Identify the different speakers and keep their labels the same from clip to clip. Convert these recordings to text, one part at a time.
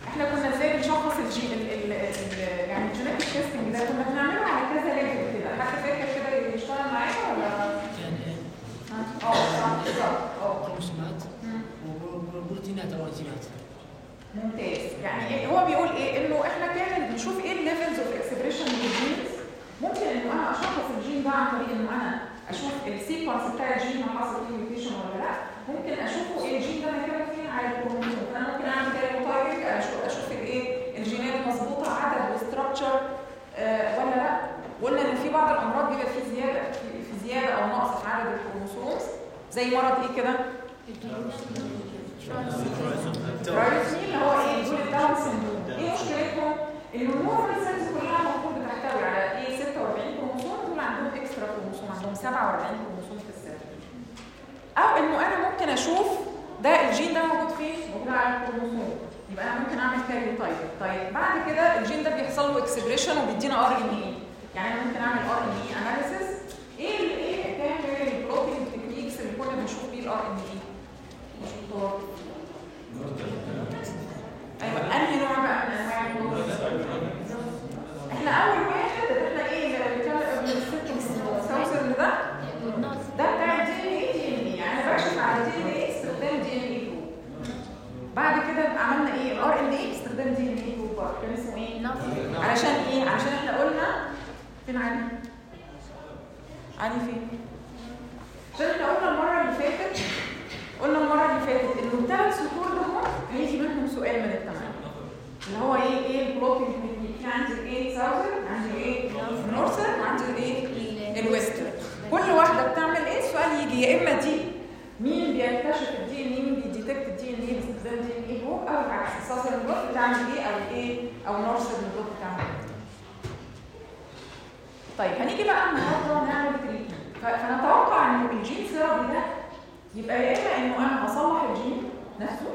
Speaker 1: احنا كنا ازاي بنشخص الجين ال ال ال يعني الجينيتك تيستنج ده كنا بنعمله على كذا ليفل كده حد فاكر كده يشتغل معايا ولا
Speaker 2: كان ايه؟
Speaker 1: اه صح بالظبط اه
Speaker 2: كروموسومات
Speaker 1: مم.
Speaker 2: وبروتينات او انزيمات
Speaker 1: ممتاز يعني إيه هو بيقول ايه انه احنا كان بنشوف ايه الليفلز اوف اكسبريشن للجينز ممكن انه انا اشخص الجين ده عن طريق انه انا اشوف السيكونس بتاع الجين ما حصل فيه ميوتيشن ولا لا ممكن اشوفه ايه الجين ده مكانه فين على الكروموسوم فانا ممكن اعمل كاريوتايبنج اشوف اشوف الايه الجينات مظبوطه عدد وستراكشر آه ولا لا قلنا ان في بعض الامراض بيبقى في زياده في, في زياده او نقص في عدد الكروموسومز زي مرض ايه كده رايتني اللي هو ايه دول الداون سندروم ايه مشكلتهم انه النورمال سيلز كلها المفروض بتحتوي على ايه 46 كروموسوم دول عندهم اكسترا كروموسوم عندهم 47 كروموسوم في السيل او انه انا ممكن اشوف ده الجين ده موجود فين موجود على الكروموسوم يبقى انا ممكن اعمل كاريو تايب طيب بعد كده الجين ده بيحصل له اكسبريشن وبيدينا ار ان اي يعني انا ممكن اعمل ار ان اي اناليسيس ايه ال- ايه كان البروتين تكنيكس اللي كنا بنشوف بيه الار ان اي ايوه انهي نوع بقى من انواع البروتين احنا اول واحد اللي احنا ايه اللي بنتكلم قبل الست سوسر ده ده بتاع الدي ان اي دي ان اي يعني انا بكشف على الدي ان اي استخدام دي ان اي جروب بعد كده عملنا ايه الار ان اي باستخدام دي ان اي جروب برضه. كان اسمه ايه علشان ايه علشان احنا قلنا فين علي علي فين عشان احنا قلنا المره اللي فاتت قلنا المره اللي فاتت انه الثلاث سطور دول هيجي منهم سؤال من الثمانيه اللي هو ايه ايه البلوتنج تكنيك في عندي الايه ساوثر عندي الايه نورثر وعندي الايه الويسترن كل واحده بتعمل ايه السؤال يجي يا اما دي مين بيكتشف الدي ان اي مين بيديتكت الدي ان اي باستخدام دي ان اي جروب او العكس الساوثر بلوت بتعمل ايه او الايه او النورثر بلوت بتعمل ايه طيب هنيجي بقى النهارده نعمل تريتمنت فنتوقع انه الجين ثيرابي ده يبقى يا اما انه انا اصلح الجين نفسه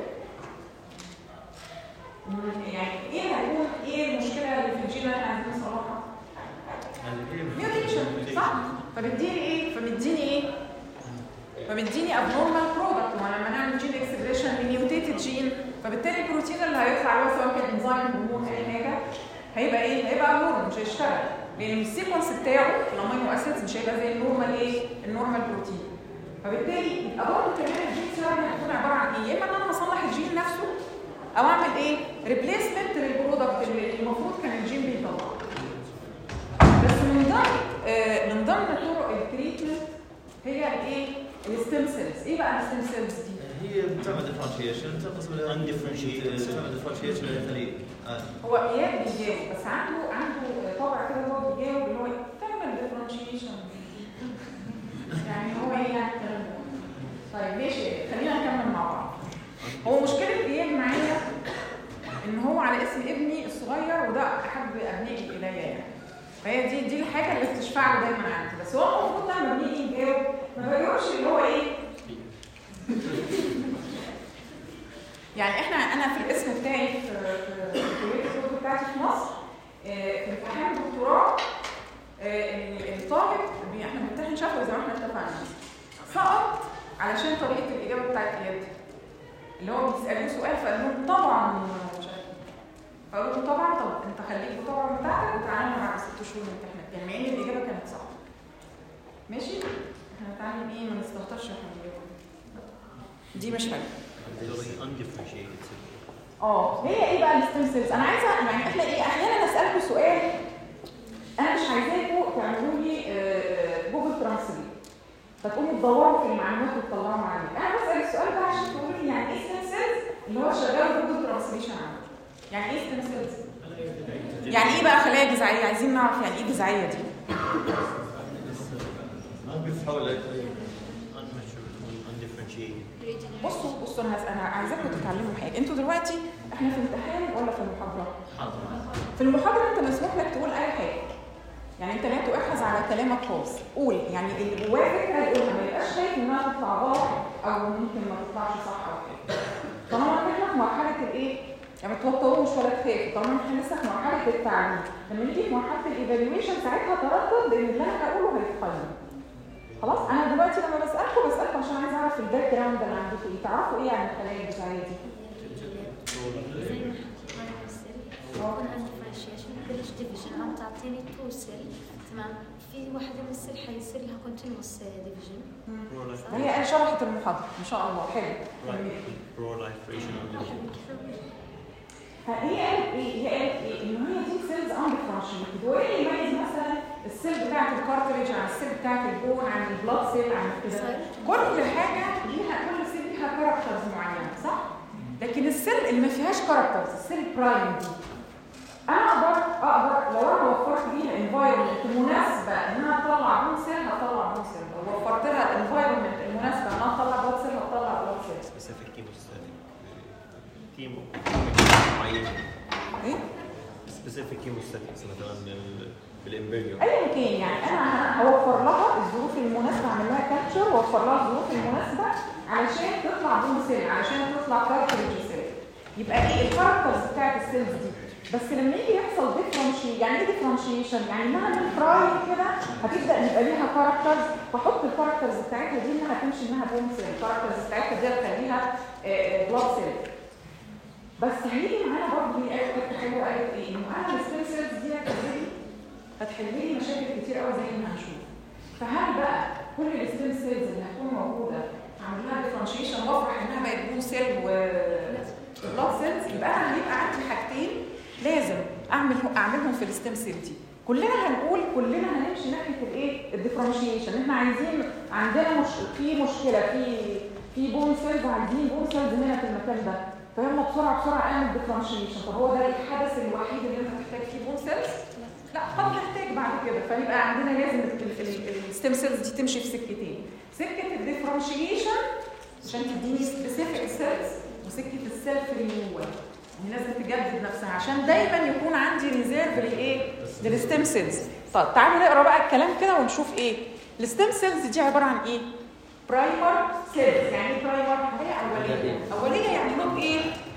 Speaker 1: مم، يعني ايه هيكون ايه المشكله اللي في الجين اللي احنا عايزين نصلحها؟ ميوتيشن صح؟ فبيديني ايه؟ فبيديني ايه؟ فبيديني ابنورمال برودكت ولما نعمل جين اكسبريشن لميوتيتد جين فبالتالي البروتين اللي هيطلع اللي هو سواء كان انزيم هرمون اي حاجه هيبقى ايه؟ هيبقى ابنورمال مش هيشتغل لان السيكونس بتاعه في الامينو اسيدز مش هيبقى زي النورمال ايه؟ النورمال بروتين فبالتالي يبقى برضه كمان الجين ثيرابي هتكون عباره عن ايه؟ يا اما ان انا هصلح الجين نفسه او اعمل ايه؟ ريبليسمنت للبرودكت اللي المفروض كان الجين بيطلعه. بس من ضمن آه من ضمن طرق التريتمنت هي الايه؟ الستيم سيلز، ايه بقى الستيم سيلز دي؟
Speaker 3: هي بتعمل ديفرنشيشن تنقسم الى
Speaker 4: Undifferentiated.
Speaker 3: تعمل ديفرنشيشن الى خليج عادي.
Speaker 1: هو اياد بيجاوب بس عنده عنده طبع كده هو بيجاوب اللي هو تعمل ديفرنشيشن يعني هو ايه يعني الكلام ده؟ طيب ماشي خلينا نكمل مع بعض. هو مشكلة اياد معايا ان هو على اسم ابني الصغير وده احب ابنائي الي يعني. فهي دي دي الحاجة اللي بتشفع له دايما عندي بس هو المفروض لما بنيجي نجاوب ما بجاوبش اللي هو ايه يعني احنا انا في الاسم بتاعي في في في كليه الطب بتاعتي في مصر آه، في امتحان دكتوراه آه، ال- الطالب بي- احنا بنمتحن شفوي زي ما احنا اتفقنا سقط علشان طريقه الاجابه بتاعت اياد اللي هو بيسالوه سؤال فقال لهم طبعا مش عارف إيه. فقالوا له طبعا طب انت خليك بالطبعا بتاعتك وتعالى مع ست شهور الامتحانات يعني مع ان الاجابه كانت صح ماشي احنا هنتعلم ايه ما نستهترش احنا بالإجابة. دي مش حلوه
Speaker 4: undifferentiated
Speaker 1: اه هي ايه بقى الستيم سيلز انا عايزه يعني احنا ايه احيانا اسالكم سؤال انا مش عايزاكم تعملوا لي آه، جوجل ترانسليت فتقوموا تدوروا في المعلومات وتطلعوا معلومات انا بسال السؤال ده عشان تقولوا لي يعني ايه ستيم سيلز اللي هو شغال جوجل ترانسليشن عنده يعني ايه ستيم سيلز يعني ايه بقى خلايا جذعيه عايزين نعرف يعني ايه جذعيه دي
Speaker 3: ما بيفحوا
Speaker 4: undifferentiated
Speaker 1: بصوا بصوا انا هس- انا عايزاكم تتعلموا حاجه انتوا دلوقتي احنا في امتحان ولا في المحاضره في المحاضرة انت مسموح لك تقول اي حاجة يعني انت لا تؤخذ على كلامك خالص قول يعني اللي جواه فكرة يقولها ما يبقاش خايف انها تطلع غلط او ممكن ما تطلعش صح او كده طالما ان احنا في مرحلة الايه يعني ما توتروش ولا تخافوا طالما احنا لسه في مرحلة التعليم لما نيجي في مرحلة الايفالويشن ساعتها تردد ان اللي انا هقوله هيتقيم خلاص انا دلوقتي لما بسالكم بسالكم عشان عايز اعرف الباك جراوند اللي عندكم ايه تعرفوا ايه عن الخلايا الجذعيه دي
Speaker 5: اعطيني تو سيل تمام في واحده من السيل حيصير لها كونتينوس ديفيجن
Speaker 4: Pro life,
Speaker 1: هي قال شرحت المحاضره ما شاء الله حلو
Speaker 4: pro liferational division.
Speaker 1: فهي قالت ايه؟ هي قالت ايه؟ ان هي دي سيلز اندفرنشيتد هو ايه اللي يميز مثلا السيل بتاعت الكارتريج عن السيل بتاعت البون عن البلاد سيل عن كده كل حاجه ليها كل سيل ليها كاركترز معينه صح؟ لكن السيل اللي ما فيهاش كاركترز السيل برايم دي انا اقدر اقدر لو انا وفرت ليها انفايرمنت مناسبه انها تطلع بون سيل هتطلع بون سيل لو وفرت لها الانفايرمنت المناسبه انها تطلع بلاد سيل هتطلع بلاد سيل
Speaker 4: Specific chemostatic. Chemo معينة.
Speaker 1: ايه؟
Speaker 4: Specific chemostatics مثلا بال- بالامبريو.
Speaker 1: ايا كان يعني انا هوفر لها الظروف المناسبه اعمل لها كابتشر واوفر لها الظروف المناسبه علشان تطلع بون سيل علشان تطلع كاركترج سيل يبقى ايه الكاركترز بتاعت السيلز دي بس لما يجي يحصل ديفرنشي يعني ايه ديفرنشيشن يعني انها من برايم كده هتبدا يبقى ليها كاركترز واحط الكاركترز بتاعتها دي انها تمشي انها بون سيل الكاركترز بتاعتها دي اخليها بلاد سيل بس هيجي معانا برضه هي قالت حته حلوه قالت ايه؟ انه انا الستيم سيلز دي هتخلي هتحل لي مشاكل كتير قوي زي ما هنشوف فهل بقى كل الستيم سيلز اللي هتكون موجوده اعمل لها ديفرنشيشن وافرح انها بقت بون سيل و بلاد سيلز يبقى انا هيبقى عندي حاجتين لازم اعمل اعملهم في الستيم سيل دي كلنا هنقول كلنا هنمشي ناحيه الايه الديفرنشيشن احنا عايزين عندنا مش في مشكله في في بون سيلز عايزين بون سيلز هنا في المكان ده فيلا بسرعه بسرعه اعمل ديفرنشيشن طب هو ده الحدث الوحيد اللي انت محتاج فيه بون سيلز لا قد نحتاج بعد كده فيبقى عندنا لازم الستيم سيلز دي تمشي في سكتين سكه الديفرنشيشن عشان تديني سبيسيفيك سيلز وسكه السيلف رينيوال يعني لازم تجدد نفسها عشان دايما يكون عندي ريزيرف للايه للستيم سيلز طب تعالوا نقرا بقى الكلام كده ونشوف ايه الستيم سيلز دي عباره عن ايه برايمر سيلز يعني ايه برايمر حاجه اوليه اوليه يعني نوت ايه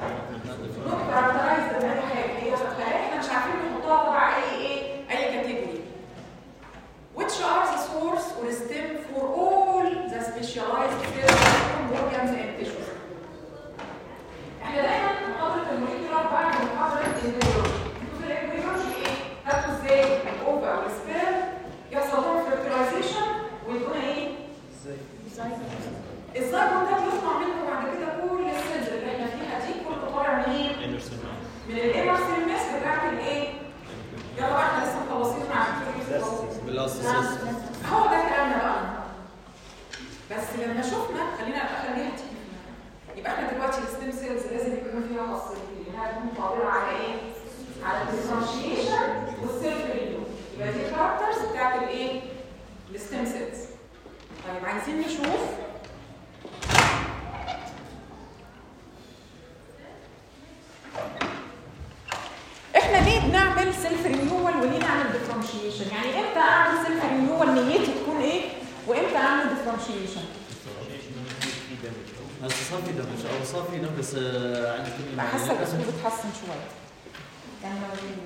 Speaker 1: نوت كاركترايزد باي حاجه هي احنا مش عارفين نحطها تبع اي ايه اي كاتيجوري which are the source or stem for all the specialized cells from organs and tissues احنا دايما محاضره الموليكولار بعد محاضره الامبريولوجي انتوا في الامبريولوجي ايه؟ خدتوا ازاي الاوفا والسبيرم يحصل لهم fertilization ويكون ايه؟ الزيجون ده بيصنع منه بعد كده كل السيلز اللي احنا فيها دي كله طالع منين؟
Speaker 4: Inner cell.
Speaker 1: من الانر سيل ماس بتاعت الايه؟ يلا بقى احنا لسه مخلصين مع الدكتور
Speaker 3: بالاستاسيس
Speaker 1: هو ده كلامنا بقى بس لما شفنا خلينا خليها تيجي في دماغنا. يبقى احنا دلوقتي الستيم سيلز لازم يكون فيها خاصيتين انها تكون قادره على ايه؟ على الديفرنشيشن والسيلف رينيو يبقى دي الكاركترز بتاعت الايه؟ الستيم سيلز طيب عايزين نشوف احنا ليه بنعمل سيلف رينيوال وليه نعمل ديفرنشيشن يعني امتى اعمل سيلف رينيوال نيتي تكون ايه وامتى اعمل ديفرنشيشن
Speaker 3: هسه صار في دمج او صار في دمج بس آه، عندك
Speaker 1: حاسه الاسلوب اتحسن شويه يعني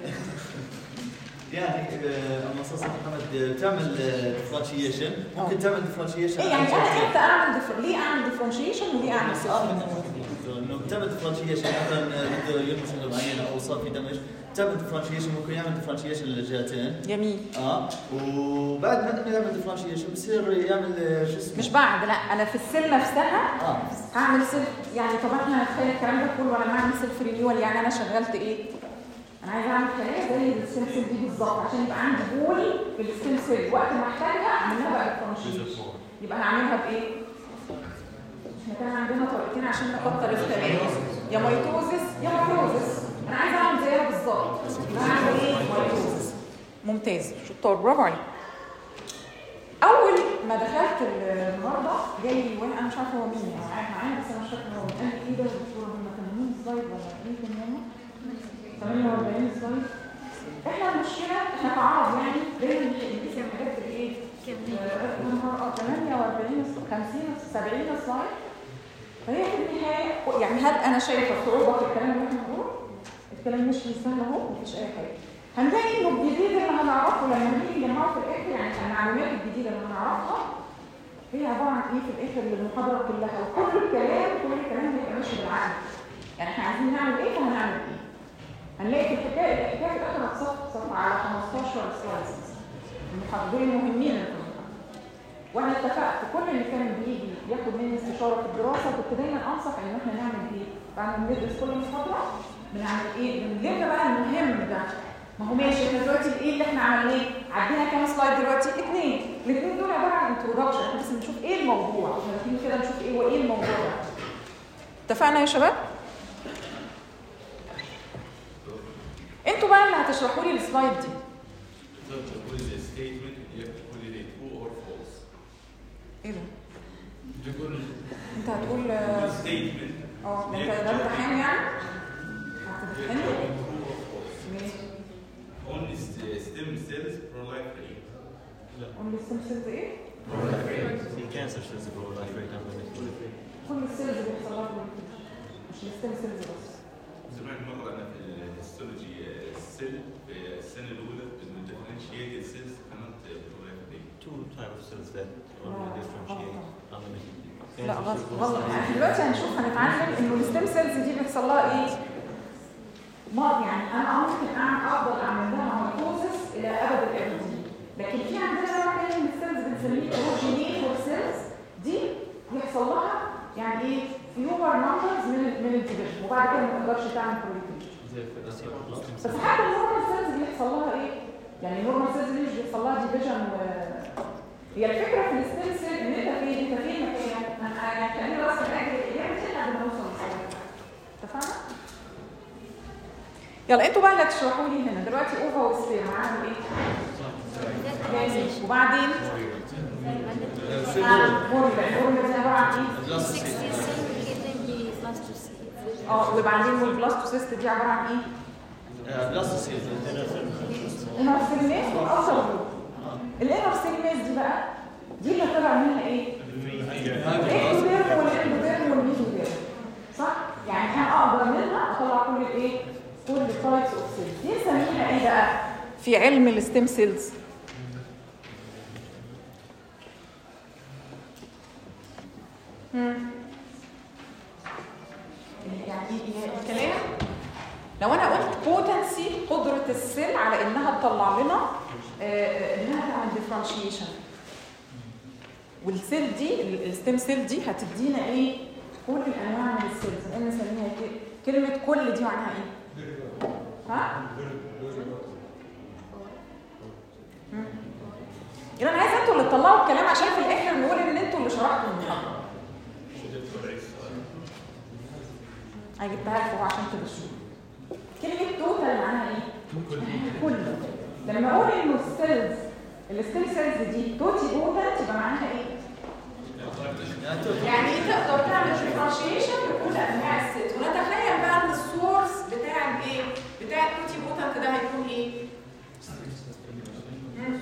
Speaker 3: يعني آه، اما صار محمد آه، تعمل ديفرنشيشن ممكن تعمل ديفرنشيشن
Speaker 1: ايه يعني انا امتى اعمل ديفر... ليه اعمل ديفرنشيشن وليه اعمل سيلف رينيوال
Speaker 3: انه بتعمل ديفرنشيشن مثلا بده يرمي شغله معينه او صار في دمج بتعمل ديفرنشيشن ممكن يعمل ديفرنشيشن للجهتين
Speaker 1: جميل
Speaker 3: اه وبعد ما انه يعمل ديفرنشيشن بصير يعمل آه، شو اسمه
Speaker 1: مش بعد لا انا في السيل نفسها
Speaker 3: اه
Speaker 1: هعمل سيلف يعني طب احنا هنتخيل الكلام ده كله وانا بعمل سيلف رينيوال يعني انا شغلت ايه؟ انا عايزه اعمل حاجه زي الستيم سيل دي بالظبط عشان يبقى عندي بول في الستيم سيل وقت ما احتاجها اعملها بقى ديفرنشيشن يبقى هعملها بايه؟ احنا كان عندنا طريقتين عشان نكتر الخلايا يا ميتوزس يا مايتوزس انا عايزه اعمل زيها بالظبط يبقى هعمل ايه؟ ميتوزس ممتاز شطار برافو عليك اول ما دخلت النهارده جاي وانا انا مش عارفه هو مين يعني قاعد معايا بس انا مش فاكره هو مين قال لي ايه ده يا دكتوره هم 80 سلايد ولا ايه كان هم 48 سلايد احنا المشكله احنا كعرب يعني دايما بنقيس الحاجات بالايه؟ آه، يا نهار أبيض، 48 50 70 سلايد فهي في النهايه يعني هل انا شايفه صعوبه في الكلام اللي احنا بنقوله؟ الكلام مش سهل اهو مفيش اي حاجه هنلاقي انه الجديد اللي هنعرفه لما نيجي نجمعه في الاخر يعني المعلومات الجديده اللي هنعرفها هي عباره عن ايه في الاخر للمحاضره كلها وكل الكلام كل الكلام هيبقى ماشي بالعقل يعني احنا عايزين نعمل ايه فهنعمل ايه هنلاقي في الحكايه الحكايه في الاخر هتصفصف على 15 سلايس المحاضرين المهمين اللي في المحاضرة. وانا اتفقت كل اللي كان بيجي ياخد مني استشاره في الدراسه كنت دايما انصح ان احنا نعمل ايه؟ بعد ما ندرس كل محاضره بنعمل ايه؟ بنلم بقى المهم ده ما هو ماشي احنا دلوقتي الايه اللي احنا عملناه؟ عدينا كام سلايد دلوقتي؟ اثنين، الاثنين دول عباره عن انترودكشن احنا بس بنشوف ايه الموضوع، احنا داخلين كده نشوف ايه وايه الموضوع ده. اتفقنا يا شباب؟ انتوا بقى اللي هتشرحوا لي السلايد دي.
Speaker 6: تقدر تقول لي statement اللي تقول لي true or false.
Speaker 1: ايه ده؟
Speaker 6: تقول
Speaker 1: انت هتقول آه،
Speaker 6: statement
Speaker 1: اه ده انت ده امتحان يعني؟ هتمتحني؟
Speaker 6: true or false.
Speaker 1: ماشي
Speaker 6: Only st- stem cells proliferate.
Speaker 1: قول لي السيل سيلز ايه؟
Speaker 4: في كانسر سيلز برو لايف ريت عندهم
Speaker 1: كل السيلز بيحصل لها بروتين مش الستيم سيلز بس
Speaker 6: زمان مرة أنا في الهيستولوجي السيل في السنة الأولى إنه differentiated cells cannot proliferate.
Speaker 4: two type of cells that only differentiate on the
Speaker 1: لا غلط غلط احنا دلوقتي هنشوف هنتعلم انه الستيم سيلز دي بيحصل لها ايه؟ ما يعني انا ممكن اعمل افضل اعمل لها مايكوزس الى ابد الابدين لكن في عندنا نوع تاني من السيلز بنسميه بروجينيتور سيلز دي بيحصل لها يعني ايه؟ فيور نمبرز من من الديفيجن وبعد كده ما تقدرش تعمل بروليفيشن بس حتى النورمال سيلز بيحصل لها ايه؟ يعني النورمال سيلز دي مش بيحصل لها ديفيجن و هي الفكره في الستيم سيل ان انت فين؟ انت فين مكانك؟ انا يعني خليني بس اجل الاجابه دي لحد ما نوصل للسؤال اتفقنا؟ يلا انتوا بقى اللي هتشرحوا لي هنا دلوقتي اوفا وسبير معاهم ايه؟ جاهزين وبعدين مورلا المورلا دي عباره عن ايه؟
Speaker 5: 60 سنة كده بلاستوسيت
Speaker 1: اه وبعدين والبلاستوسيست دي عباره عن ايه؟
Speaker 3: بلاستوسيل
Speaker 1: انر سيلماس والاوتر جروب الانر سيلماس دي بقى دي اللي طلع منها ايه؟ الاكتوديرم والاندوديرم والميزوديرم صح؟ يعني انا اقدر منها اطلع كل الايه؟ كل التايبس اوف سيلز دي نسميها ايه بقى؟ في علم الستيم سيلز يعني ايه الكلام لو انا قلت بوتنسي قدره السيل على انها تطلع لنا آه، آه، انها تعمل ديفرنشيشن والسيل دي الستيم سيل دي هتدينا ايه كل الانواع من السيلز قلنا نسميها ك- كلمه كل دي معناها ايه ها مم. يبقى انا عايزه انتوا اللي تطلعوا الكلام عشان في الاخر نقول ان انتوا اللي شرحتوا المحاضره انا جبتها لكم عشان تبصوا كلمه توتال معناها ايه كل لما اقول انه السيلز الستيم سيلز دي توتي توتال تبقى معناها ايه يعني ايه تقدر تعمل ديفرنشيشن لكل انواع السيلز ونتخيل بقى ان السورس بتاع الايه بتاع التوتي بوتنت ده هيكون ايه مم.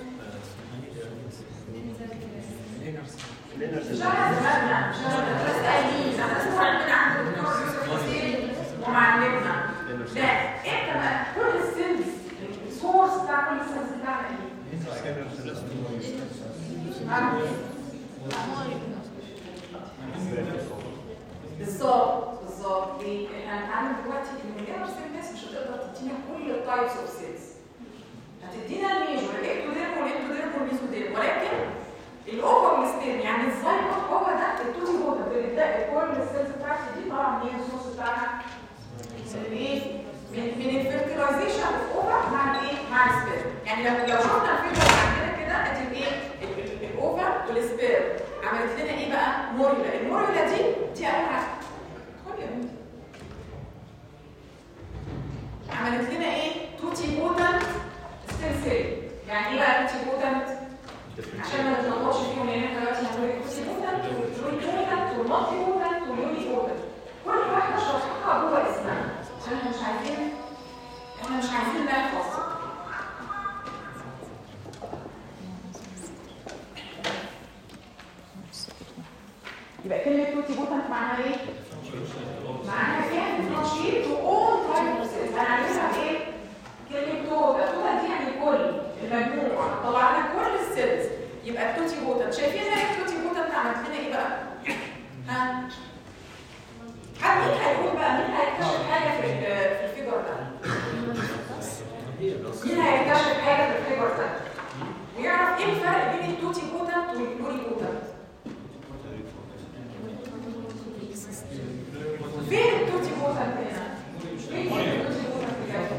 Speaker 1: مش انا زماننا مش انا بس قايلين احنا لسه عندنا عند الدكتور يوسف حسين ومعلمنا لا انت بقى كل السيلز السورس بتاع كل السيلز بتاعنا ايه؟ عارف؟ بالظبط بالظبط ليه؟ احنا هنتعلم دلوقتي ان الانر سيلز مش هتقدر تدينا كل التايبس اوف سيلز هتدينا الميجور الاكتوديرم والاكتوديرم والميزوديرم ولكن الاوفر والستيم يعني الزايبوت هو ده التوتي بوتا بتبدا كل السيلز بتاعتي دي طبعا هي السورس بتاعها من الايه؟ من من الفيرتيلايزيشن اوف اوفر مع الايه؟ مع السبير يعني لو لو شفنا الفيجر عندنا كده ادي الايه؟ ال- ال- الاوفر والسبير عملت لنا ايه بقى؟ موريولا الموريولا دي دي اول حاجه خد يا بنتي عملت لنا ايه؟ توتي بوتنت ستيل سيل يعني ايه بقى توتي بوتنت؟ عشان ما نتلخبطش فيهم لان احنا دلوقتي هنقول توتي بوتنت والبوتنت والمالتي بوتنت واليوني بوتنت كل واحده شرحها جوه اسمها عشان احنا مش عايزين احنا مش عايزين نحفظ يبقى كلمه توتي بوتنت معناها ايه؟ معناها فيها ديفرنشيت واول تايب هنعملها ايه؟ كلمه توتا توتا دي يعني كل المجموع طلع لنا كل السيلز يبقى التوتي بوتنت شايفين هنا التوتي بوتنت عملت لنا ايه بقى؟ ها؟ حد مين هيقول بقى مين هيكتشف حاجه في ال- في الفيجر ده؟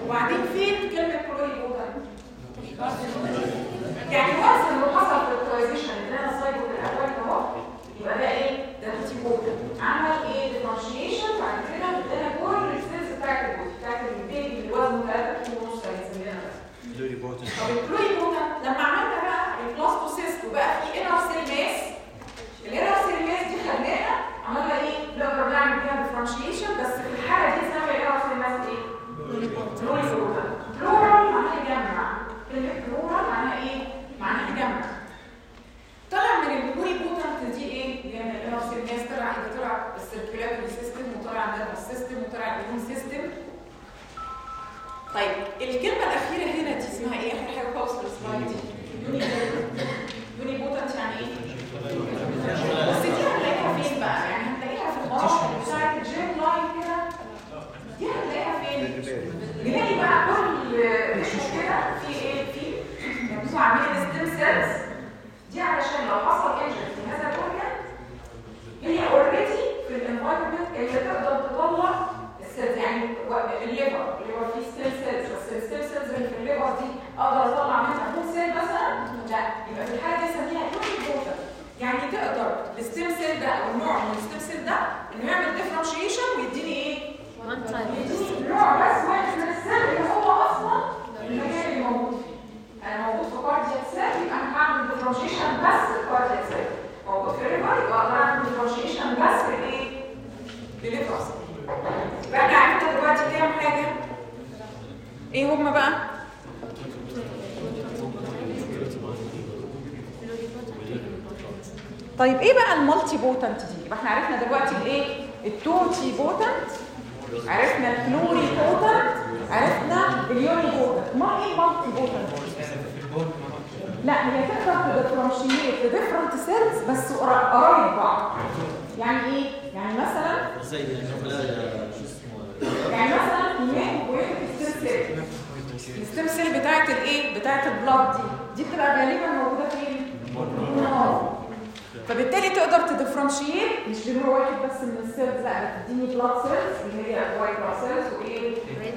Speaker 1: وبعدين فين كلمه بلوري بوتنت يعني وقت اللي حصل في الترانزيشن اللي انا صايبه في الاول ده اهو يبقى ده ايه؟ ده تي بوتنت عمل ايه؟ ديفرنشيشن بعد كده ادانا كل السيلز بتاعت البوت بتاعت البيبي اللي وزنه 3 كيلو ونص هيسميها بس
Speaker 4: بلوري بوتن
Speaker 1: طب البلوري بوتنت لما عملنا بقى البلاستوسيست وبقى في انر سيل ماس الانر سيل ماس دي خلينا عملنا ايه؟ نقدر نعمل فيها ديفرنشيشن بس في الحاله دي اسمها الانر سيل ماس ايه؟ بلوري بوتنت بلورال معناها جمع كلمه بلورال معناها ايه؟ معناها جمع طلع من البلوري بوتنت دي ايه؟ اللي هي من الانر سيل ماس طلع ايه؟ طلع السيركيولاتوري سيستم وطلع النيرفس سيستم وطلع الاميون سيستم طيب الكلمة الأخيرة هنا دي اسمها إيه؟ آخر حاجة خالص في السلايد دي. يوني يوني بوتنت يعني إيه؟ بس دي هنلاقيها فين بقى؟ يعني هنلاقيها في المراحل بتاعت الجيم لاين كده. دي هنلاقيها فين؟ نلاقي بقى كل ريشو كده في إيه؟ في مجموعة من الستيم سيلز دي علشان لو حصل انجري في هذا الأورجن هي اوريدي في الانفايرمنت اللي تقدر تطلع السيلز يعني و- الليفر الليفر فيه ستيم سيلز بس الستيم سيلز اللي في الليفر دي اقدر اطلع منها بون سيل مثلا لا يبقى في الحاله دي اسميها يوني بوتر يعني تقدر الستيم سيل ده او نوع من الستيم سيل ده انه يعمل ديفرنشيشن ويديني ايه؟
Speaker 5: وان تايم
Speaker 1: يديني نوع بس واحد من السيل اللي هو اصلا المكان اللي موجود فيه انا موجود في كاردياك سيل يبقى انا هعمل ديفرنشيشن بس الكاردياك سيل موجود في الليفر يبقى اقدر اعمل ديفرنشيشن بس للايه؟ لليفر سيل يبقى احنا عرفنا دلوقتي كام حاجه ايه هما بقى طيب ايه بقى المالتي بوتنت دي يبقى احنا عرفنا دلوقتي الايه التوتي بوتنت عرفنا الفلوري بوتنت عرفنا اليوني بوتنت ما ايه المالتي بوتنت لا هي تقدر تدفرنشيت لديفرنت سيلز بس قرا- قرايب بعض يعني ايه يعني مثلا
Speaker 3: زي خلايا شو اسمه
Speaker 1: يعني مثلا كمية ويحد الستيم سيل الستيم سيل بتاعت الايه بتاعت البلاد دي دي بتبقى غالبا موجوده فين النار. فبالتالي تقدر تدفرنشيت مش بنوع واحد بس من السيلز لا بتديني بلاد سيلز اللي هي وايت بلاد سيلز وايه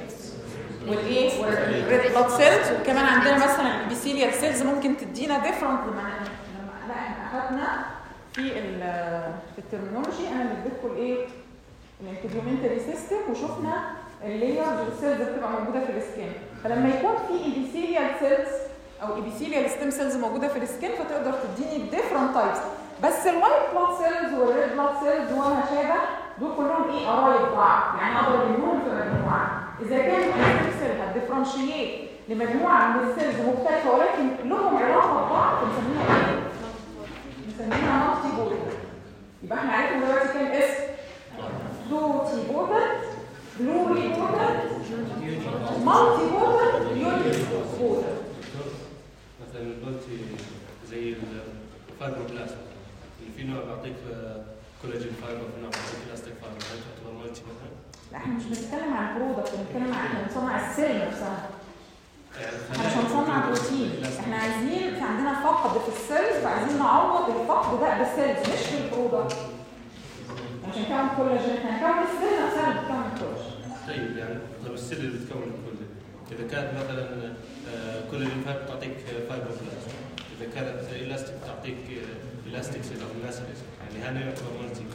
Speaker 1: والايه والريد بلاد سيلز وكمان عندنا مثلا البيسيليال سيلز ممكن تدينا ديفرنت لما لما لا احنا اخدنا في ال- في الترمينولوجي انا اللي اديتكم الايه الانتجمنتري سيستم وشفنا اللايرز والسيلز اللي بتبقى موجوده في السكين فلما يكون في ايبيثيليال سيلز او ايبيثيليال ستيم سيلز موجوده في السكين فتقدر تديني ديفرنت تايبس بس الوايت بلاد سيلز والريد بلاد سيلز وما شابه دول كلهم ايه قرايب بعض يعني اقدر اجيبهم في مجموعه اذا كان الستيم سيل هتديفرنشيت لمجموعه من السيلز مختلفه ولكن لهم علاقه ببعض بنسميها ايه؟ بنسميها مالتي بوتنت يبقى احنا عرفنا دلوقتي كام اسم دوتي بوتنت بلوري بوتنت مالتي بوتنت يوني بوتنت
Speaker 7: مثلا المالتي زي الفايبروبلاست اللي في نوع بيعطيك كولاجين فايبر في نوع بيعطيك الاستيك فايبر هل تعتبر مالتي مثلا؟
Speaker 1: لا احنا مش بنتكلم عن برودكت بنتكلم عن احنا بنصنع السيل نفسها
Speaker 7: يعني
Speaker 1: احنا مش هنصنع بروتين احنا عايزين في عندنا فقد في السيلز فعايزين نعوض الفقد ده بالسيلز مش في البرودكت عشان نكون كولاجين احنا هنكون السيل نفسها اللي بتكون كولاجين
Speaker 7: طيب يعني طيب السيل اللي بتكون الكل اذا كانت مثلا كولاجين فايبر تعطيك فايبروبلاست اذا كانت الاستيك تعطيك الاستيك سيل او الناسلس يعني هذا يعتبر مالتي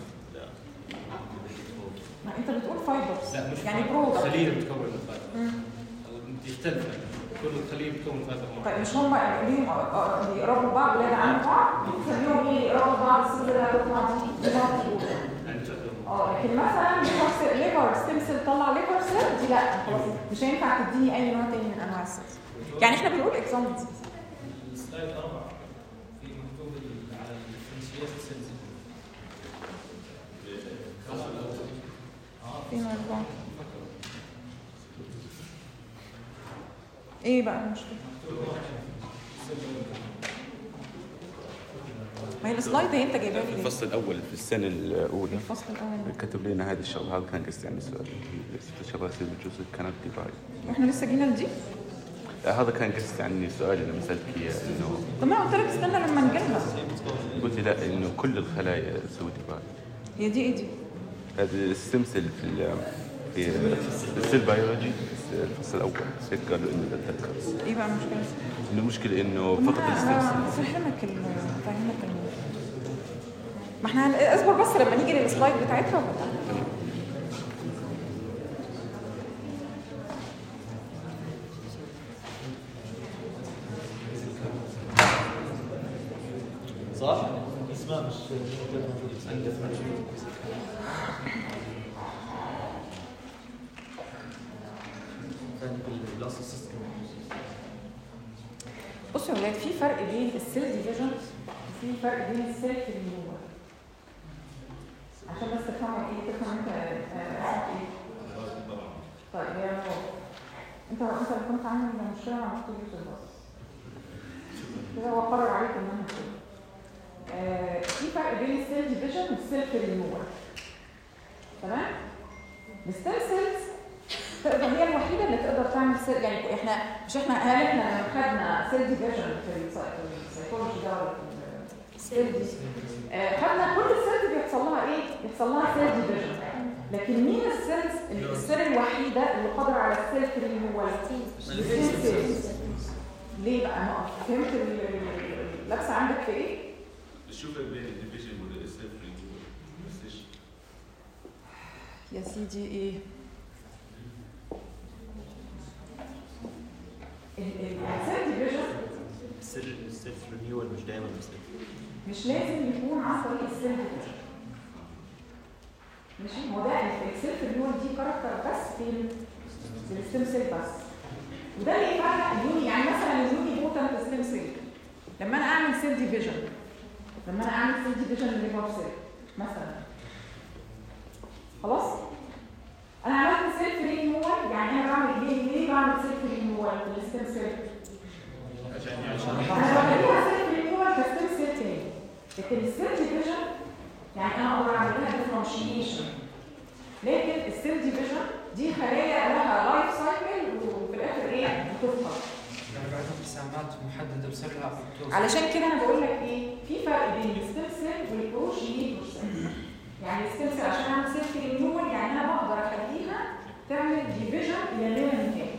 Speaker 1: ما انت بتقول فايبرز
Speaker 7: لا مش
Speaker 1: يعني
Speaker 7: فايبر.
Speaker 1: برودكت
Speaker 7: خليه بتكون الفايبر
Speaker 1: مم.
Speaker 7: يختلف يعني كل خليه بتكون فايبر معين
Speaker 1: طيب مش هم ليهم آه، آه، بيقربوا بعض ولاد عن بعض بنسميهم ايه يقربوا بعض السيلز اللي هتطلع دي مالتي
Speaker 7: يعني تعتبر
Speaker 1: اه لكن مثلا شخص ليفر ستيم سيل طلع ليفر سيل دي لا خلاص مش هينفع تديني اي نوع تاني من انواع السيلز يعني احنا بنقول اكزامبلز
Speaker 2: السلايد أربعة في مكتوب ال- على الديفرنشيات سيلز
Speaker 1: فين الاربعه ايه بقى المشكله ما هي السلايد هي انت جايبها
Speaker 6: في
Speaker 1: لي ليه؟
Speaker 6: الفصل الاول في السنه الاولى
Speaker 1: الفصل الاول
Speaker 6: كتب لنا هذه الشغله هذا كان قصدي يعني سؤال الشغلات اللي بجزء كانت ديفايد
Speaker 1: واحنا لسه جينا لدي
Speaker 6: هذا كان قصدي عني سؤال اللي سالتك اياه انه
Speaker 1: طب ما انا قلت لك استنى لما نجيلها
Speaker 6: قلت لي لا انه كل الخلايا تسوي ديفايد
Speaker 1: هي دي ايه دي؟
Speaker 6: هذا الستم سيل في ال- في السيل بيولوجي الفصل الاول هيك قالوا انه بتذكر
Speaker 1: ايه بقى المشكله؟
Speaker 6: إنه المشكله انه فقط الستيم سيلز
Speaker 1: فهمك ال فهمك ال ما احنا هن- اصبر بس لما نيجي للسلايد بتاعتها وبتاع.
Speaker 3: صح؟ اسماء مش مش
Speaker 7: عند differentiate
Speaker 3: ثاني بالبلاس سيستم
Speaker 1: بصوا يا ولاد في فرق بين السيل ديفيجن وفي فرق بين السيل ريموفر عشان بس تفهموا ايه تفهم انت آه، اسمك ايه طيب يا نور انت انت اللي كنت عامل مشكله مع دكتور يوسف بس كده هو قرر عليك ان انا كده آه، في فرق بين السيل ديفيجن والسيل ريموفر تمام الستيم سيلز تقدر هي الوحيده اللي تقدر تعمل سيل يعني احنا مش احنا هل احنا لما خدنا سيل ديفيجن في السايكولوجي ده ولا في السيل دي آه، خدنا كل السيلز بيحصل لها ايه؟ بيحصل لها سيل ديفيجن لكن مين السيلز السيل الوحيده اللي قادره على السيل ريموفال؟ الستيم سيلز ليه بقى نقف فهمت ال- ال- اللبسه عندك في ايه؟
Speaker 6: بشوف بين الديفيجن والسيلف ريموفال بس ايش
Speaker 1: يا سيدي ايه؟ السيل ديفيجن
Speaker 4: السيلف رينيوال مش دايما بيصير
Speaker 1: مش لازم يكون عن طريق السيل ديفيجن ماشي هو ده السيلف رينيوال دي كاركتر بس في ال- في الستيم سيل بس وده اللي يفرق اليوني يعني مثلا اليوني بوتنت ستيم سيل لما انا اعمل سيل ديفيجن لما انا اعمل سيل ديفيجن لليفر سيل مثلا خلاص انا عملت سيلف رينيوال يعني انا بعمل ليه ليه بعمل سيلف رينيوال في الستيم سيل انا بخليها سيلف رينيوال كستيم سيل تاني لكن السيل ديفيجن يعني انا اقدر اعمل لها ديفرنشيشن لكن السيل ديفيجن دي خلايا لها لايف سايكل وفي الاخر ايه بتفقد
Speaker 2: يعني بعد ابتسامات محدده بسرعه بتوصل
Speaker 1: علشان كده انا بقول لك ايه في فرق بين الستيم سيل والبروجينيتور سيل يعني الستيم سيل عشان اعمل سيل رينيوال يعني انا بقدر اخليها تعمل ديفيجن الى لا نهايه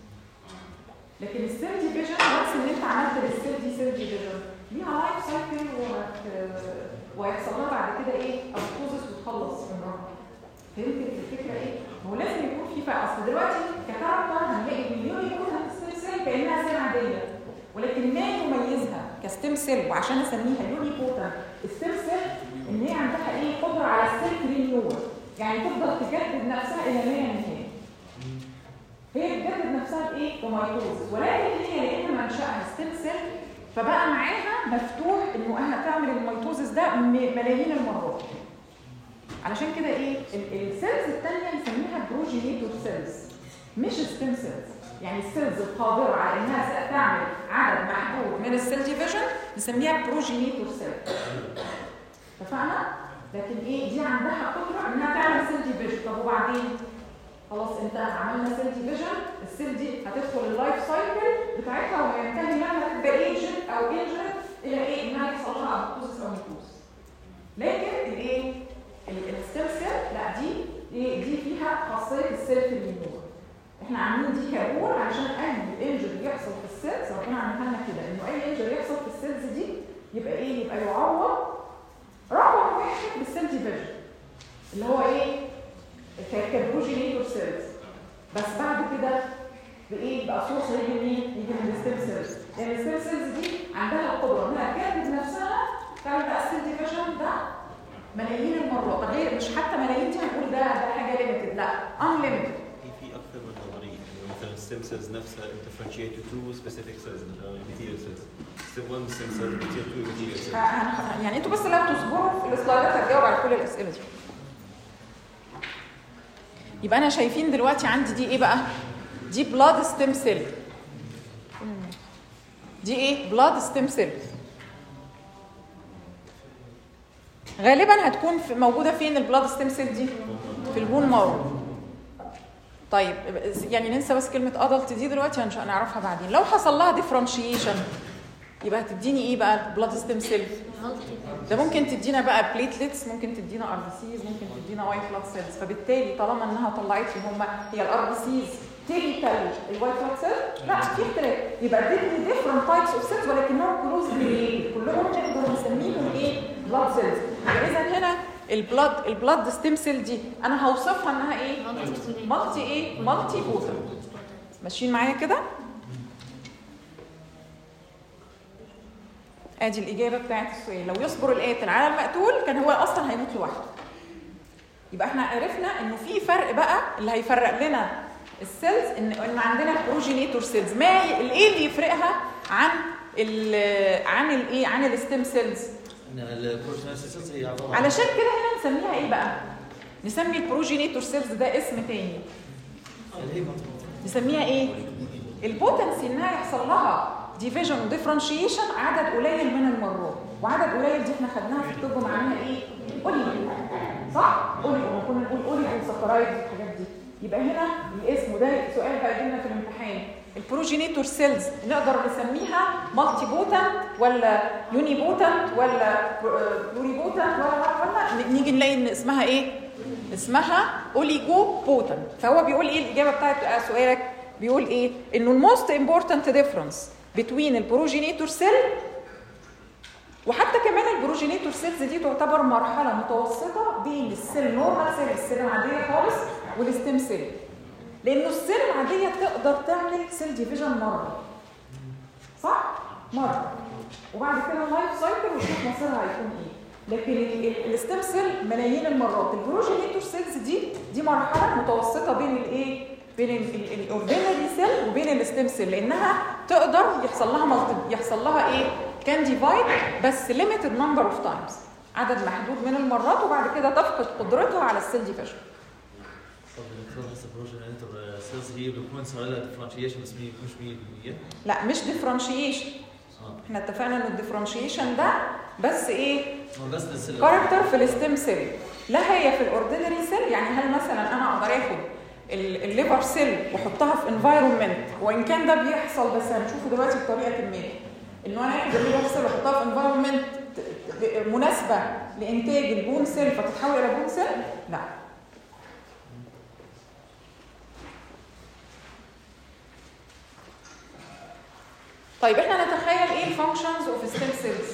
Speaker 1: لكن السيل ديفيجن وانس ان انت عملت للسيل دي سيل ديفيجن ليها لايف سايكل وهت- وهيحصل لها بعد كده ايه ابوزس وتخلص من ربنا فهمت الفكره ايه؟ هو لازم يكون في فرق اصل دلوقتي ككاركتر هنلاقي مليون يكون ستيم سيل كانها سيل عاديه ولكن ما يميزها كستيم سيل وعشان اسميها يوني بوتن ستيم سيل ان هي عندها ايه قدره على السيل رينيول يعني تفضل تجدد نفسها الى ما لا نهايه هي بتجدد نفسها بايه؟ بميتوز ولكن هي لان منشاها ستيم سيل فبقى معاها مفتوح انه انا تعمل الميتوزس ده م- ملايين المرات علشان كده ايه ال- السيلز الثانيه نسميها بروجينيتور سيلز مش ستيم سيلز يعني السيلز القادره على انها تعمل عدد محدود من السيل ديفيجن نسميها بروجينيتور سيل اتفقنا لكن ايه دي عندها قدره انها تعمل سيل ديفيجن طب وبعدين خلاص انت عملنا سيل ديفيجن السيل دي هتدخل اللايف سايكل بتاعتها وينتهي لها تبقى ايجنت او انجنت الى ايه انها يحصل لها ابوزس او نيكوز لكن الايه الستيم سيل لا دي دي, دي فيها خاصيه السيلف ريموفر احنا عاملين دي كابور عشان اي انجري يحصل في السيلز ربنا عاملها لنا كده انه اي انجري يحصل في السيلز دي يبقى ايه يبقى يعوض رقم واحد بالسيل ديفيجن اللي هو ايه كبروجينيتور سيلز بس بعد كده بايه بقى سورس هيجي منين؟ يجي من الستيم سيلز لان الستيم سيلز دي عندها القدره انها تجدد نفسها تعمل بقى السيل ديفيجن ده ملايين المرات غير مش حتى ملايين دي هنقول ده ده حاجه ليميتد لا انليميتد
Speaker 4: في في اكثر من نظريه يعني مثلا الستيم سيلز نفسها differentiate to two specific cells material cells ستيم 1 ستيم سيل material 2 material cells
Speaker 1: يعني انتوا بس لو تصبروا في السلايدات هتجاوب على كل الاسئله دي يبقى انا شايفين دلوقتي عندي دي ايه بقى دي بلاد ستيم سيل دي ايه بلاد ستيم سيل غالبا هتكون في موجوده فين البلاد ستيم سيل دي في البون مارو طيب يعني ننسى بس كلمه ادلت دي دلوقتي هنش- هنعرفها بعدين لو حصل لها ديفرنشيشن يبقى هتديني ايه بقى بلاد ستيم سيل ده ممكن تدينا بقى بليتلتس ممكن تدينا ار بي سيز ممكن تدينا وايت بلاد سيلز فبالتالي طالما انها طلعت لي هم هي الار بي سيز تيبيكال الوايت بلاد سيل لا في اختلاف يبقى ادتني ديفرنت تايبس اوف سيلز ولكنهم كلوز ريليتد كلهم نقدر نسميهم ايه بلاد سيلز اذا هنا البلاد البلاد ستيم سيل دي انا هوصفها انها ايه مالتي ايه مالتي بوتر ماشيين معايا كده ادي الاجابه بتاعت السؤال لو يصبر القاتل على المقتول كان هو اصلا هيموت لوحده يبقى احنا عرفنا انه في فرق بقى اللي هيفرق لنا السيلز ان ان عندنا بروجينيتور سيلز ما ي- الايه اللي يفرقها عن ال عن الايه عن الستيم سيلز
Speaker 3: ان البروتينوسيس هي عباره عن
Speaker 1: علشان كده هنا نسميها ايه بقى نسمي البروجينيتور سيلز ده اسم تاني
Speaker 3: اللي هي مطلوبة.
Speaker 1: نسميها ايه البوتنسي انها يحصل لها ديفيجن وديفرنشيشن عدد قليل من المرات وعدد قليل دي احنا خدناها في الطب معناها ايه اوليجو صح اوليجو ما كنا نقول اوليجو سكرايد والحاجات دي يبقى هنا الاسم وده سؤال بقى جبنا في الامتحان البروجينيتور سيلز نقدر نسميها مالتي بوتنت ولا يوني بوتنت ولا بلوري بوتنت ولا ولا نيجي نلاقي ان اسمها ايه اسمها اوليجو بوتنت فهو بيقول ايه الاجابه بتاعت سؤالك بيقول ايه انه الموست امبورتنت ديفرنس بين البروجينيتور سيل وحتى كمان البروجينيتور سيلز دي تعتبر مرحله متوسطه بين السيل نورمال سيل السيل العاديه خالص والستيم سيل لانه السيل العاديه تقدر تعمل سيل ديفيجن مره صح مره وبعد كده اللايف سايكل ونشوف مصيرها هيكون ايه لكن الستيم سيل ملايين المرات البروجينيتور سيلز دي دي مرحله متوسطه بين الايه بين الاوردينري سيل وبين الستيم سيل لانها تقدر يحصل لها مالتي يحصل لها ايه كان ديفايد بس ليميتد نمبر اوف تايمز عدد محدود من المرات وبعد كده تفقد قدرتها على السيل ديفيجن
Speaker 3: طب الدكتور هسه بروجينيتور سيلز هي بيكون صار لها ديفرنشيشن بس مي- مش 100%
Speaker 1: لا مش ديفرنشيشن
Speaker 3: اه
Speaker 1: احنا اتفقنا ان الديفرنشيشن ده بس ايه
Speaker 3: هو بس للسيل
Speaker 1: كاركتر في الستيم سيل لا هي في الاوردينري سيل يعني هل مثلا انا اقدر اخد ال- الليفر سيل واحطها في انفايرمنت وان كان ده بيحصل بس هنشوفه دلوقتي بطريقه ما انه انا اخد الليفر سيل واحطها في انفايرمنت مناسبه لانتاج البون سيل فتتحول الى بون سيل لا طيب احنا نتخيل ايه الفانكشنز اوف ستيم سيلز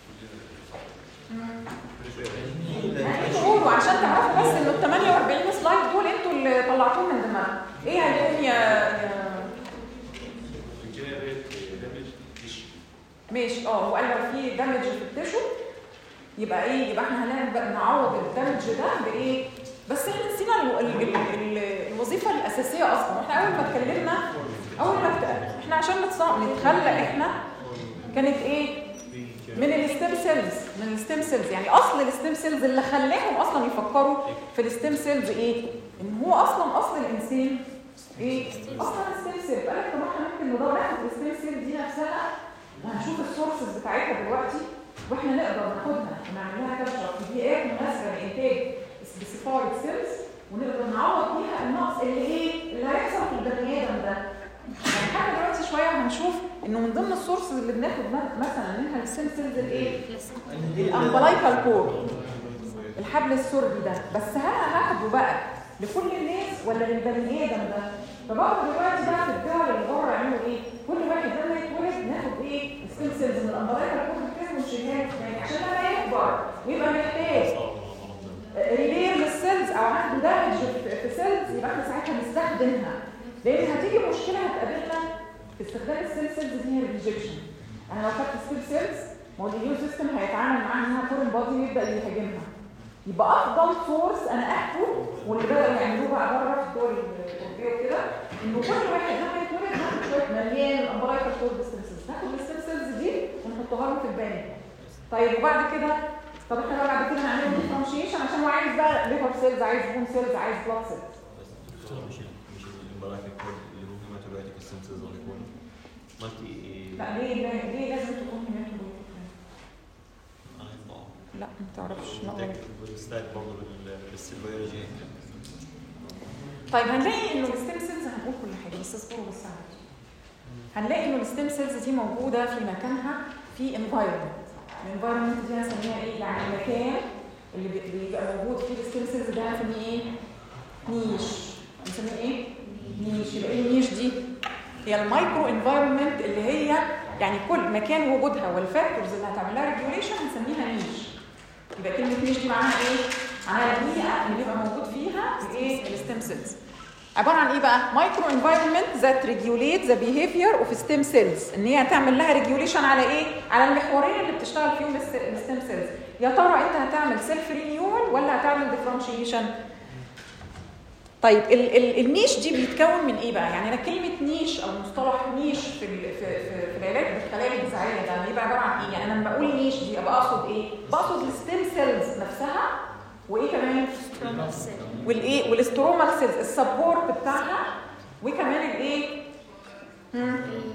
Speaker 1: انتوا قولوا عشان تعرفوا بس انه ال 48 سلايد دول انتوا اللي طلعتوهم من دماغكم ايه هيكون يا يا
Speaker 6: generate damage tissue.
Speaker 1: ماشي اه هو قال لو في دامج في التشو يبقى ايه يبقى احنا هنعمل بقى نعوض الدامج ده بايه بس احنا نسينا ال- ال- ال- ال- الوظيفه الاساسيه اصلا احنا اول ما اتكلمنا اول ما ات- احنا عشان نتص- نتخلق احنا كانت ايه من الستيم سيلز من الستيم سيلز يعني اصل الستيم سيلز اللي خلاهم اصلا يفكروا في الستيم سيلز ايه ان هو اصلا اصل الانسان ايه اصلا الستيم سيل قال لك طب احنا ممكن ندور ناخد الستيم سيل دي نفسها وهنشوف السورسز بتاعتها دلوقتي واحنا نقدر ناخدها ونعمل لها كابتشر في بيئات مناسبه لانتاج سبيسيفايد سيلز ونقدر نعوض بيها النقص اللي ايه اللي هيحصل في البني ادم ده يعني احنا دلوقتي شويه هنشوف انه من ضمن السورسز اللي بناخد م- مثلا منها السيل سيلز الايه
Speaker 3: اللي هي
Speaker 1: الامبلايكال كور الحبل السري ده بس هل هاخده بقى لكل الناس ولا للبني ادم ده فبقى دلوقتي بقى في الدول اللي بره يعملوا ايه كل واحد لما يتولد ناخد ايه السيل سيلز من الامبلايكال كور كده ونشيلها له يعني عشان لما يكبر ويبقى محتاج ريلير للسيلز او عنده دامج في في سيلز يبقى احنا ساعتها نستخدمها لان هتيجي مشكله هتقابلنا في استخدام السيل سيلز دي هي الريجكشن انا لو خدت السيل سيلز ما هو الاميون سيستم هيتعامل معاها انها فورن بادي ويبدا يهاجمها يبقى افضل فورس انا اخده واللي بداوا يعملوه بقى بره في الدول الاوروبيه وكده انه كل واحد لما يتولد ناخد شويه مليان امبرايكال كور ديستنسز ناخد السيل سيلز دي ونحطها له في الباني طيب وبعد كده طب احنا بقى بعد كده نعمل ديفرنشيشن عشان هو عايز بقى ليفر سيلز عايز بون سيلز عايز بلاد سيلز
Speaker 4: مش مش الامبراكيك كود اللي هو هيماتولوجيك سنسز ولا يكون مالتي
Speaker 1: لا ليه ليه, ليه لازم تكون هيماتولوجيك
Speaker 4: اه
Speaker 1: لا ما تعرفش لا غلط.
Speaker 4: بالستايل برضه بالسيلفيولوجي
Speaker 1: طيب هنلاقي انه الستيم سيلز هنقول كل حاجه بس اصبروا بس على هنلاقي ان الستيم سيلز دي موجوده في مكانها في انفايرمنت الانفايرمنت دي هنسميها ايه يعني المكان اللي بي- بيبقى موجود فيه الستيم سيلز ده هنسميه ايه نيش هنسميه ايه نيش يبقى ايه النيش دي هي المايكرو انفايرمنت اللي هي يعني كل مكان وجودها والفاكتورز اللي هتعمل لها ريجوليشن هنسميها نيش يبقى كلمه نيش دي معناها ايه معناها البيئه اللي بيبقى موجود فيها الايه الستيم سيلز عباره عن ايه بقى مايكرو انفايرمنت ذات ريجوليت ذا بيهيفير اوف ستيم سيلز ان هي هتعمل لها ريجوليشن على ايه على المحورين اللي بتشتغل فيهم الستيم سيلز يا ترى انت هتعمل سيلف رينيوال ولا هتعمل ديفرنشيشن طيب ال ال النيش دي بيتكون من ايه بقى يعني انا كلمه نيش او مصطلح نيش في ال في في, في العلاج بالخلايا الجذعيه ده بيبقى عباره عن ايه يعني انا لما بقول نيش دي ابقى اقصد ايه بقصد الستيم سيلز نفسها وايه كمان والايه والاسترومال سيلز السبورت بتاعها وكمان الايه مم.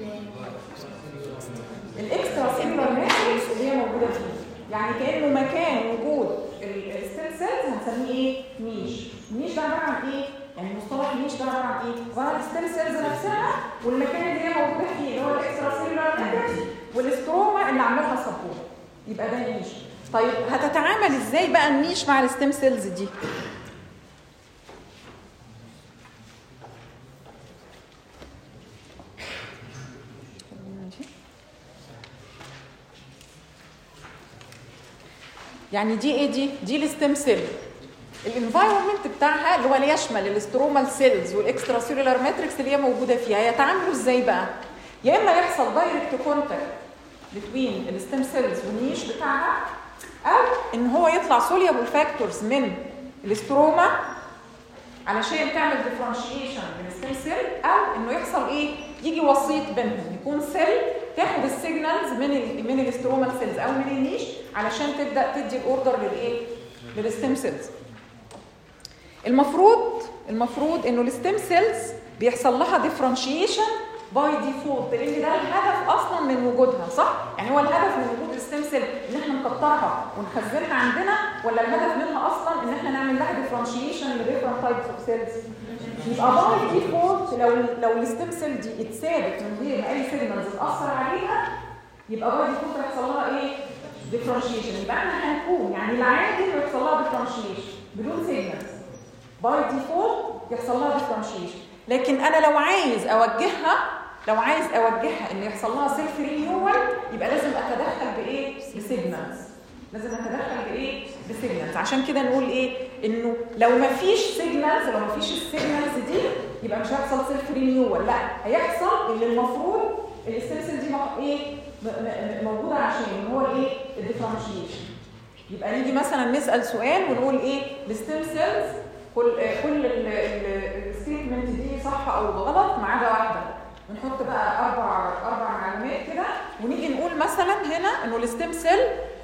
Speaker 1: الاكسترا سيلولار ماتريكس اللي هي موجوده فيه يعني كانه مكان وجود الستيم سيلز هنسميه ايه نيش النيش ده عباره عن ايه يعني مصطلح نيش ده عباره عن ايه عباره عن الستيم سيلز نفسها والمكان اللي هي موجوده فيه اللي هو الاكسترا سيلولار ماتريكس والاستروما اللي عامله لها سبورت يبقى ده نيش طيب هتتعامل ازاي بقى النيش مع الستيم سيلز دي يعني دي ايه دي دي الستيم سيل الانفايرمنت بتاعها اللي هو اللي يشمل الاسترومال سيلز والاكسترا سيلولار ماتريكس اللي هي موجوده فيها يتعاملوا ازاي بقى يا اما يحصل دايركت كونتاكت بتوين الستيم سيلز والنيش بتاعها او ان هو يطلع سوليبل فاكتورز من الاستروما علشان تعمل ديفرنشيشن للستيم سيل او انه يحصل ايه يجي وسيط بينهم يكون سيل تاخد السيجنالز من ال من الاسترومال سيلز او من النيش علشان تبدا تدي الاوردر للايه للستيم سيلز المفروض المفروض انه الستيم سيلز بيحصل لها ديفرنشيشن باي ديفولت لان ده الهدف اصلا من وجودها صح يعني هو الهدف من وجود الستيم سيل ان احنا نكترها ونخزنها عندنا ولا الهدف منها اصلا ان احنا نعمل لها ديفرنشيشن لديفرنت تايبس اوف سيلز يبقى باي ديفولت لو لو الستيم سيل دي اتثابت من غير ما اي سيجنالز تاثر عليها يبقى باي ديفولت هيحصل لها ايه ديفرنشيشن يبقى احنا هنكون يعني العادي انه يحصل لها ديفرنشيشن بدون سيجنالز باي ديفولت يحصل لها ديفرنشيشن لكن انا لو عايز اوجهها لو عايز اوجهها ان يحصل لها سيلف رينيوال يبقى لازم اتدخل بايه بسيجنالز لازم اتدخل بايه بسيجنالز عشان كده نقول ايه انه لو ما فيش سيجنالز لو ما فيش السيجنالز دي يبقى مش هيحصل سيلف رينيوال لا هيحصل اللي المفروض السيلز دي مح- ايه م- م- موجوده عشان هو الايه الديفرنشيشن يبقى نيجي مثلا نسال سؤال ونقول ايه الستيم سيلز كل آه، كل الستيتمنت دي صح او غلط ما عدا واحده ونحط بقى اربع اربع معلومات كده ونيجي نقول مثلا هنا انه الستيم سيل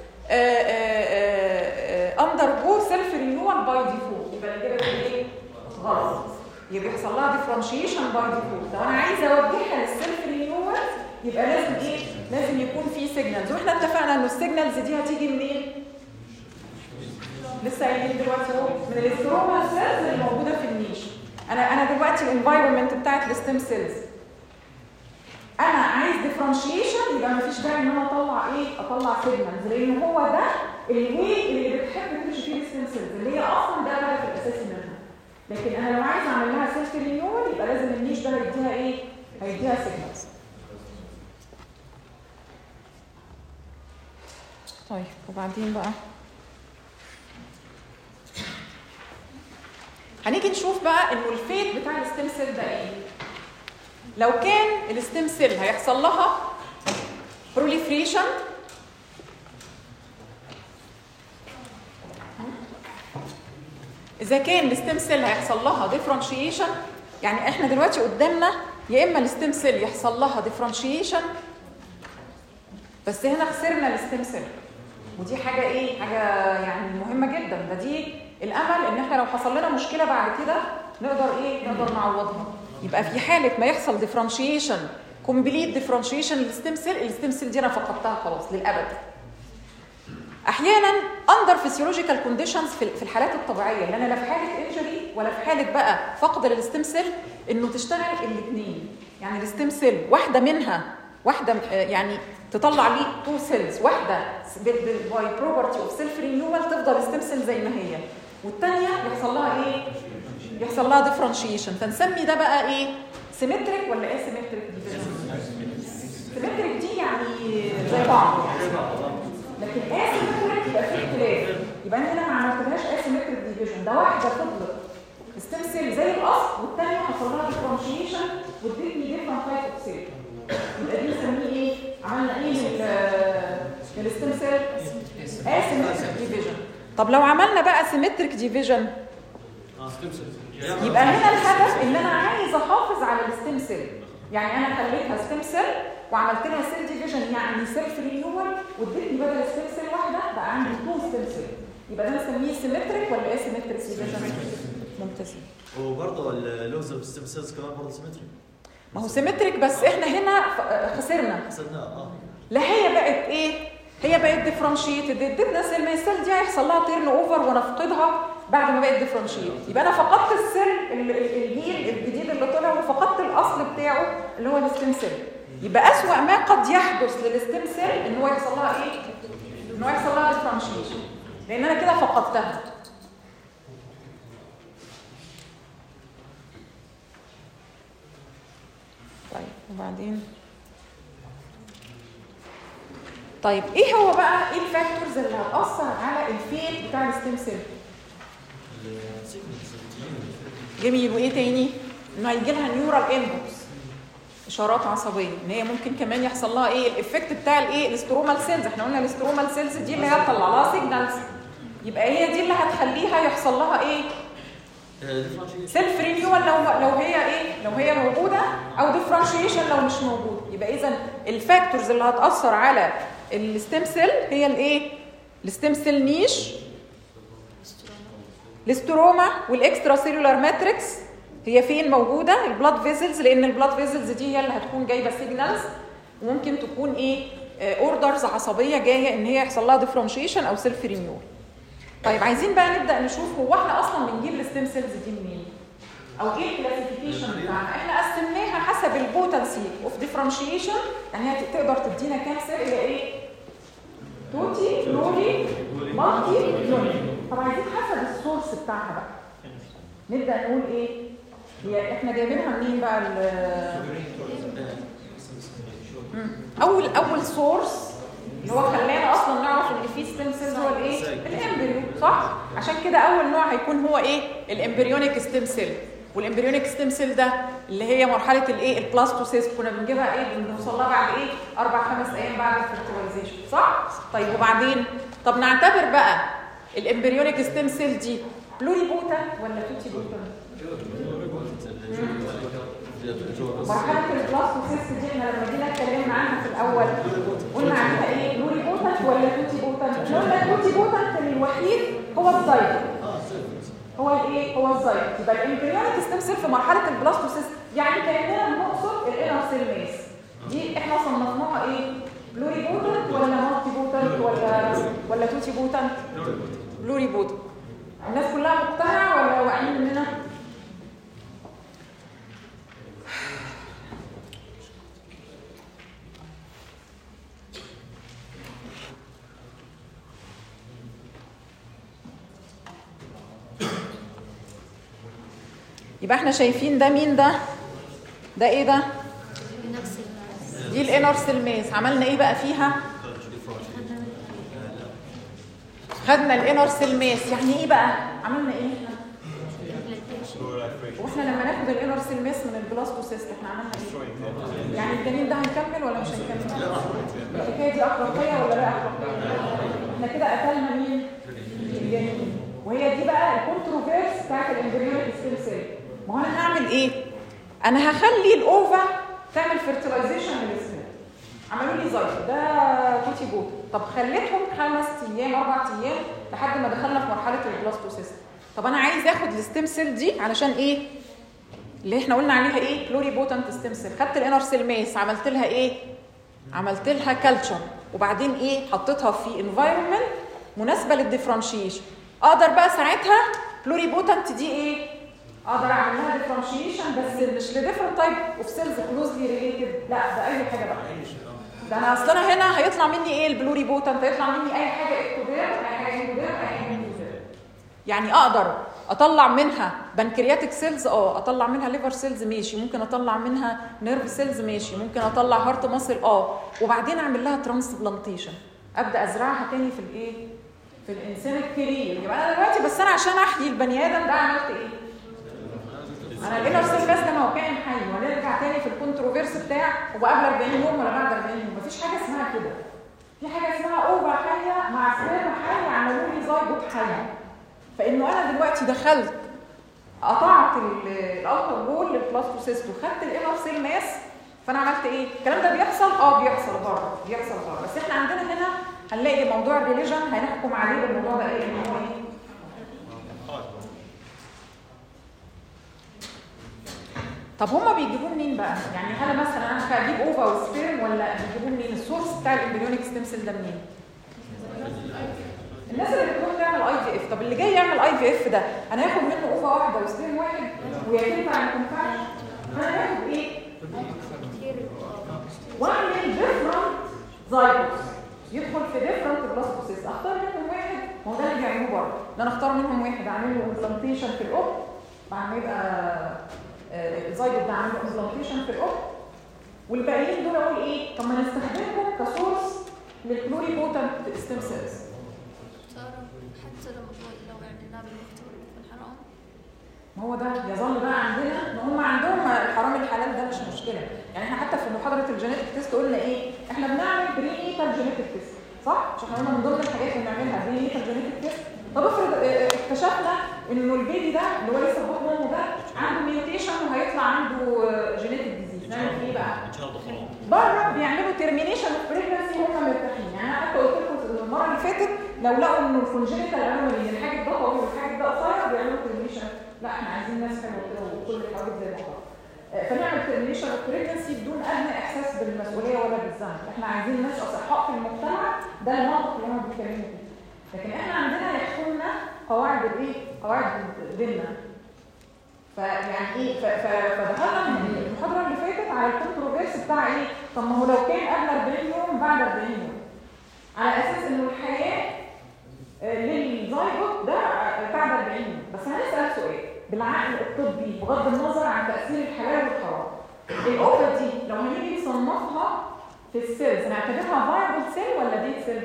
Speaker 1: اندر جو سيلف رينيوال باي ديفولت يبقى الاجابه دي ايه؟ غلط يبقى يحصل لها ديفرنشيشن باي ديفولت لو انا عايزه اوجهها للسيلف رينيوال يبقى لازم ايه؟ لازم يكون في سيجنالز واحنا اتفقنا انه السيجنالز دي هتيجي منين؟ لسه قايلين دلوقتي اهو من الاستروما سيلز اللي موجوده في النيش انا انا دلوقتي الانفايرمنت بتاعت الستيم سيلز انا عايز ديفرنشيشن يبقى مفيش داعي ان انا اطلع ايه اطلع سيجنالز لان هو ده الوي اللي بتحب تمشي فيه الستيم سيلز اللي هي اصلا ده الهدف الاساسي منها لكن انا لو عايز اعمل لها سيلف رينيوال يبقى لازم النيش ده هيديها ايه هيديها سيجنالز طيب وبعدين بقى هنيجي نشوف بقى انه الفيت بتاع الستيم سيل ده ايه لو كان الستيم سيل هيحصل لها proliferation اذا كان الستيم سيل هيحصل لها ديفرنشيشن يعني احنا دلوقتي قدامنا يا اما الستيم سيل يحصل لها ديفرنشيشن بس هنا خسرنا الستيم سيل ودي حاجه ايه حاجه يعني مهمه جدا ده دي الامل ان احنا لو حصل لنا مشكله بعد كده نقدر ايه نقدر نعوضها يبقى في حاله ما يحصل ديفرنشيشن كومبليت ديفرنشيشن للستيم سيل الستيم سيل دي انا فقدتها خلاص للابد احيانا اندر فيسيولوجيكال كونديشنز في في الحالات الطبيعيه اللي انا لا في حاله انجري ولا في حاله بقى فقد للستيم سيل انه تشتغل الاثنين يعني الستيم سيل واحده منها واحده آه، يعني تطلع لي تو سيلز واحده باي بروبرتي اوف سيلف رينيوال تفضل ستيم سيل زي ما هي والثانيه يحصل لها ايه يحصل لها ديفرنشيشن فنسمي ده بقى ايه سيمتريك ولا اسيمتريك سيمتريك دي يعني زي بعض لكن اسيمتريك يبقى فيه اختلاف يبقى انا هنا ما عملتلهاش اسيمتريك ديفيجن ده واحده فضلت ستيم سيل زي الاصل والثانيه حصل لها ديفرنشيشن وادتني ديفرنت تايب اوف سيل يبقى دي نسميه ايه؟ عملنا ايه لل للستيم سيل؟ اسيمتريك ديفيجن طب لو عملنا بقى سيمتريك ديفيجن يبقى هنا الهدف ان انا عايز احافظ على الستيم سيل يعني انا خليتها ستيم سيل وعملت لها سيل ديفيجن يعني سيلف رينيوال واديتني بدل ستيم سيل واحده بقى عندي تو ستيم سيل يبقى ده نسميه سيمتريك ولا اسيمتريك ديفيجن ممتاز
Speaker 3: وبرضه اللوز اوف ستيم سيلز كمان برضه سيمتري
Speaker 1: ما هو سيمتريك بس احنا هنا ف- خسرنا
Speaker 3: حسبناه اه
Speaker 1: لا هي بقت ايه هي بقت ديفرنشيتد اديتنا سيل ما السيل دي هيحصل لها تيرن اوفر ونفقدها بعد ما بقت ديفرنشيت يبقى انا فقدت السيل ال- ال- الجيل الجديد اللي طلع وفقدت الاصل بتاعه اللي هو الستيم سيل يبقى اسوأ ما قد يحدث للستيم سيل ان هو يحصل لها ايه ان هو يحصل لها ديفرنشيشن لان انا كده فقدتها طيب وبعدين طيب ايه هو بقى ايه الفاكتورز اللي هتاثر على الفيت بتاع الستيم سيل جميل وايه تاني انه هيجي لها نيورال انبوتس اشارات عصبيه ان هي ممكن كمان يحصل لها ايه الايفكت بتاع الايه الاسترومال سيلز احنا قلنا الاسترومال سيلز دي اللي هي تطلع لها سيجنالز يبقى هي دي اللي هتخليها يحصل لها ايه سيلف رينيوال لو لو هي ايه لو هي موجوده او ديفرنشيشن لو مش موجود يبقى اذا الفاكتورز اللي هتاثر على الستيم سيل هي الايه الستيم سيل نيش الاستروما والاكسترا سيلولار ماتريكس هي فين موجوده البلاد فيزلز لان البلاد فيزلز دي هي اللي هتكون جايبه سيجنالز وممكن تكون ايه اوردرز عصبيه جايه ان هي يحصل لها ديفرنشيشن او سيلف رينيوال طيب عايزين بقى نبدا نشوف هو احنا اصلا بنجيب الستيم سيلز دي منين او ايه الكلاسيفيكيشن بتاعنا احنا قسمناها حسب البوتنسي اوف ديفرنشيشن يعني هي تقدر تدينا كام سيل الى ايه توتي بلوري مالتي يوني طب عايزين حسب السورس بتاعها بقى نبدا نقول ايه هي احنا جايبينها منين بقى ال- مم. اول اول سورس اللي هو خلانا اصلا نعرف ان في ستيم سيلز هو الايه الامبريو صح عشان كده اول نوع هيكون هو ايه الامبريونيك ستيم سيل والامبريونيك ستيم سيل ده اللي هي مرحله الايه البلاستوسيست كنا بنجيبها ايه بنوصل لها بعد ايه اربع خمس ايام بعد الفيرتيلايزيشن صح طيب وبعدين طب نعتبر بقى الامبريونيك ستيم سيل دي بلوري بوتا ولا توتي بوتا مرحله البلاستوسيست دي احنا لما جينا اتكلمنا عنها في الاول قلنا عنها ايه بلوري بوتنت ولا توتي بوتنت قلنا توتي بوتنت الوحيد هو الزايد هو الايه هو الزايد يبقى الامبريونيك ستيم سيل في مرحله البلاستوسيست يعني كاننا بنقصد الانر سيل ماس دي احنا صنفناها ايه بلوري بوتنت ولا مالتي بوتنت ولا ولا توتي بوتنت بلوري بوتنت الناس كلها مقتنعه ولا واعيين مننا يبقى احنا شايفين ده مين ده ده ايه ده
Speaker 5: نفس الناس
Speaker 1: دي الانر سيل ماس عملنا ايه بقى فيها خدنا الانر سيل ماس يعني ايه بقى عملنا ايه احنا واحنا لما ناخد الانر سيل ماس من البلاستوسيست احنا عملنا ايه يعني الجنين ده هنكمل ولا مش هنكمل الحكايه دي اخلاقيه ولا لا اخلاقيه احنا كده قتلنا مين الجنين وهي دي بقى الكونتروفيرس بتاعت الامبريونيك ستيم سيل ما هو انا هعمل ايه انا هخلي الاوفا تعمل فيرتلايزيشن للسمات عملوا لي زي ده توتي بوت طب خليتهم خمس ايام اربع ايام لحد ما دخلنا في مرحله البلاستوسيست طب انا عايز اخد الستيم سيل دي علشان ايه اللي احنا قلنا عليها ايه بلوري بوتنت ستيم سيل خدت الانر سيل ميس عملت لها ايه عملت لها كلتشر وبعدين ايه حطيتها في انفايرمنت مناسبه للديفرنشيشن اقدر بقى ساعتها بلوري بوتنت دي ايه اقدر اعمل لها ديفرنشيشن بس مش لديفرنت تايب اوف سيلز كلوزلي ريليتد لا ده اي حاجه بقى ده انا اصل انا هنا هيطلع مني ايه البلوري بوتنت هيطلع مني اي حاجه اكتودير اي حاجه اكتودير اي حاجه اكتودير يعني اقدر اطلع منها بنكرياتيك سيلز اه اطلع منها ليفر سيلز ماشي ممكن اطلع منها نيرف سيلز ماشي ممكن اطلع هارت ماسل اه وبعدين اعمل لها ترانسبلانتيشن ابدا ازرعها تاني في الايه في الانسان الكريم يبقى انا دلوقتي بس انا عشان احيي البني ادم ده عملت ايه انا الانر سيل بس ده ما هو كائن حي ونرجع تاني في الكونتروفيرس بتاع هو قبل 40 يوم ولا بعد 40 يوم مفيش حاجه اسمها كده في حاجه اسمها اوفر حيه مع سبيرم حي عملوا لي زيجوت حي فانه انا دلوقتي دخلت قطعت الالتر بول للبلاستوسيست وخدت الانر سيل ماس فانا عملت ايه الكلام ده بيحصل اه بيحصل بره بيحصل بره بس احنا عندنا هنا هنلاقي موضوع الريليجن هنحكم عليه بالموضوع ده ايه ان هو ايه طب هما بيجيبوه منين بقى؟ يعني هل مثلا انا هجيب اوفا وسبيرم ولا بيجيبوه منين؟ السورس بتاع الامبريونيك ستيم سيل ده منين؟ الناس اللي بتروح تعمل اي في اف طب اللي جاي يعمل اي في اف ده انا هاخد منه اوفا واحده وسبيرم واحد ويا ينفع ما ينفعش؟ انا هاخد ايه؟ واعمل ديفرنت زايجوس يدخل في ديفرنت بلاستوسيس اختار منهم واحد ما هو ده اللي بيعملوه بره ده انا اختار منهم واحد اعمل له امبلانتيشن في الام بعد ما يبقى الزايجوت ده عامل امبلانتيشن في الام والباقيين دول اقول ايه طب ما نستخدمهم كسورس للبلوري بوتنت ستيم سيلز
Speaker 5: حتى لو لو عملناه بالمختبر في الحرام
Speaker 1: ما هو ده يظل بقى عندنا ان هم عندهم الحرام الحلال ده مش مشكله يعني احنا حتى في محاضره الجينيتك تيست قلنا ايه احنا بنعمل بري ايتال جينيتك تيست صح مش احنا قلنا من ضمن الحاجات اللي بنعملها بري ايتال جينيتك تيست طب افرض اه، اكتشفنا انه البيبي ده اللي هو لسه في بطن امه ده عنده ميوتيشن وهيطلع عنده جينيتك ديزيز نعمل فيه ايه بقى
Speaker 4: ان شاء الله خلاص
Speaker 1: بره بيعملوا ترمينيشن اوف بريجنسي هم مرتاحين يعني انا حتى قلت لكم المره اللي فاتت لو لقوا انه الكونجنتال انومالي الحاجه ده طويل والحاجه ده قصير بيعملوا ترمينيشن لا احنا عايزين ناس حلوه كده وكل الحوادث زي بعض آه، فنعمل ترمينيشن اوف بريجنسي بدون ادنى احساس بالمسؤوليه ولا بالذنب احنا عايزين ناس اصحاء في المجتمع ده المنطق اللي هم بيتكلموا فيه لكن احنا عندنا يحكمنا قواعد الايه قواعد ديننا فيعني ايه ف- ف- فدخلنا من المحاضره اللي فاتت على الكونتروفيرس بتاع ايه طب ما هو لو كان قبل 40 يوم بعد 40 يوم على اساس انه الحياه آه، للزايجوت ده آه، بعد 40 يوم بس هنسال سؤال بالعقل الطبي بغض النظر عن تاثير الحلال والحرام الاوفا دي لو هنيجي نصنفها في السيلز نعتبرها فايبل سيل ولا ديت سيل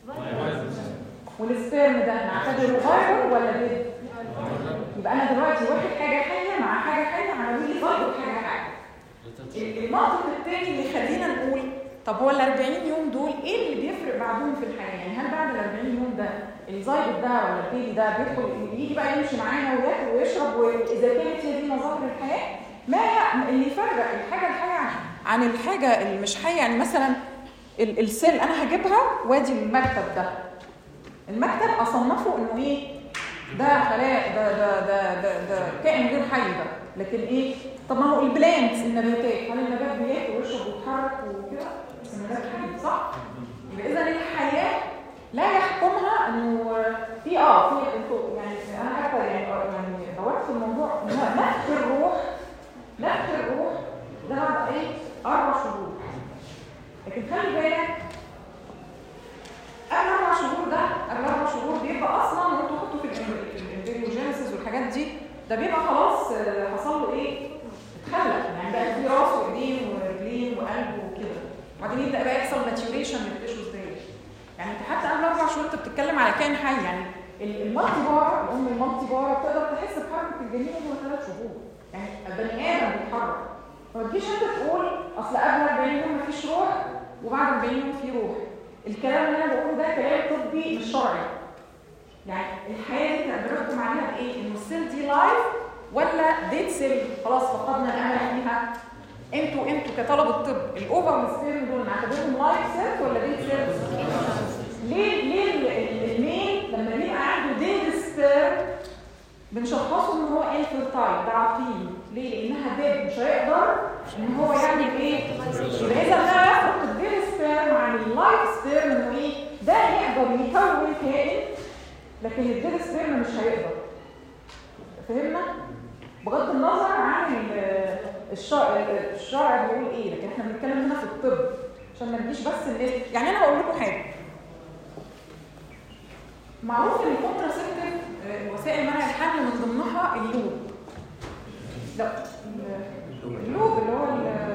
Speaker 1: والسبيرم ده نعتبره فايبل ولا ديت يبقى انا دلوقتي واخد حاجه حيه مع حاجه حيه عملوا لي فايبل حاجه حيه المنطق الثاني اللي يخلينا نقول طب هو ال 40 يوم دول ايه اللي بيفرق بعدهم في الحياه؟ يعني هل بعد ال 40 يوم ده الزايجوت ده ولا البيبي ده بيدخل يجي بقى يمشي معانا وياكل ويشرب واذا كانت هي دي مظاهر الحياه ما هي اللي يفرق الحاجه الحيه عن- عن الحاجه اللي مش حيه يعني مثلا ال- السيل انا هجيبها وادي المكتب ده المكتب اصنفه انه ايه ده خلايا ده ده ده ده, ده كائن غير حي ده لكن ايه طب ما هو البلانت النباتات هل النبات بياكل ويشرب ويتحرك وكده النبات حي صح يبقى اذا الحياه لا يحكمها انه في اه في انتوا يعني انا حتى يعني يعني دورت في الموضوع إن هو نفخ الروح نفخ الروح ده بعد ايه اربع شهور لكن خلي بالك قبل اربع شهور ده قبل اربع شهور بيبقى اصلا وانتوا حطوا في الامبريوجينيسيس والحاجات دي ده بيبقى خلاص آه، حصل له ايه؟ اتخلق يعني بقى في راس وايدين ورجلين وقلب وكده وبعدين يبدا بقى يحصل ماتيوريشن للتيشوز دي يعني انت حتى قبل اربع شهور انت بتتكلم على كائن حي يعني ال- المالتي بارا الام المالتي بارا بتقدر تحس بحركه الجنين وهو ثلاث شهور يعني البني ادم بيتحرك فما تجيش انت تقول اصل قبل 40 يوم مفيش روح وبعد 40 يوم في روح الكلام اللي انا بقوله ده كلام طبي مش شرعي يعني الحياه دي بنحكم عليها بايه؟ انه السيل دي لايف ولا ديت سيل خلاص فقدنا الامل فيها انتوا انتوا كطلبه طب الاوفر والسبيرم دول نعتبرهم لايف سيل ولا ديت سيل؟ ليه ليه ال- ال- الميل لما بيبقى عنده ديد سبيرم بنشخصه ان هو انفيرتايل ده عقيم ليه؟ لانها ديد مش هيقدر ان هو يعمل ايه؟ يبقى اذا ده يفرق الديد سبيرم عن اللايف سبيرم انه ايه؟ ده يقدر يكون كائن لكن الديد سبيرم مش هيقدر فهمنا؟ بغض النظر عن ال- الشرع الشرع بيقول ايه لكن احنا بنتكلم هنا في الطب عشان ما نجيش بس الناس يعني انا هقول لكم حاجه معروف ان الكونتراسيبتيف آه، وسائل منع الحمل من ضمنها اللوب لا ال- اللوب اللي هو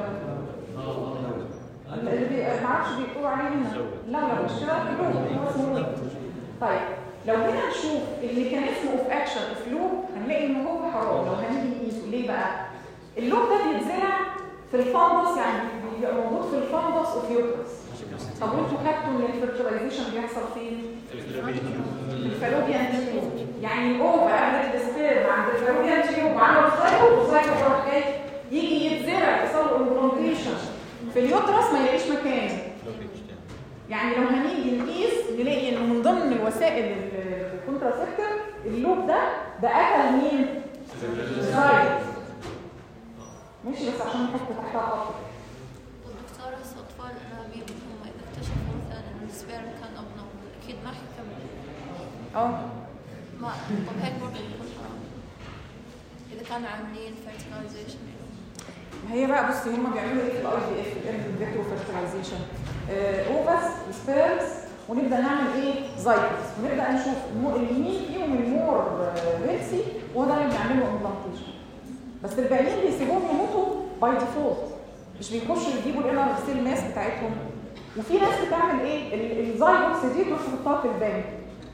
Speaker 1: ال- اللي بي... ما اعرفش بيقولوا عليه هنا لا لا مش كده اللوب هو اسمه اللوب طيب لو جينا نشوف الميكانيزم اوف اكشن اوف لوب هنلاقي ان هو حرام لو هنيجي نقيسه ليه بقى؟ اللوب ده بيتزرع في الفندس يعني بيبقى موجود في الفندس اوف يوترس طب وانتوا خدتوا ان الفيرتلايزيشن بيحصل فين؟ الفالوبيان تيوب يعني الاوفا قبل السبيرم عند الفالوبيان تيوب عملوا سايكل وسايكل راح جاي يجي يتزرع يحصل له امبلانتيشن في اليوترس ما يلاقيش مكان يعني لو هنيجي نقيس نلاقي ان من ضمن الوسائل الكونتراسيبتيف اللوب ده ده اكل مين؟ الزايد ماشي بس عشان نحط تحتها خط
Speaker 5: والدكتورة بس أطفال أنابيب هم إذا اكتشفوا مثلا إن السبيرم كان أبنورمال أكيد ما حيكمل
Speaker 1: اه
Speaker 5: ما طب هيك برضه بيكون حرام إذا كانوا عاملين fertilization
Speaker 1: ما هي بقى بصي هم بيعملوا ايه في الاي في اف الفيترو فيرتلايزيشن اوفس سبيرمز ونبدا نعمل ايه زايكس ونبدا نشوف المو- مين فيهم المور هيلثي وهو ده اللي بنعمله امبلانتيشن بس الباقيين بيسيبوهم يموتوا باي ديفولت مش بيخشوا يجيبوا الانر سيل ماس بتاعتهم وفي ناس بتعمل ايه ال- الزايجوتس دي تروح تحطها في البنك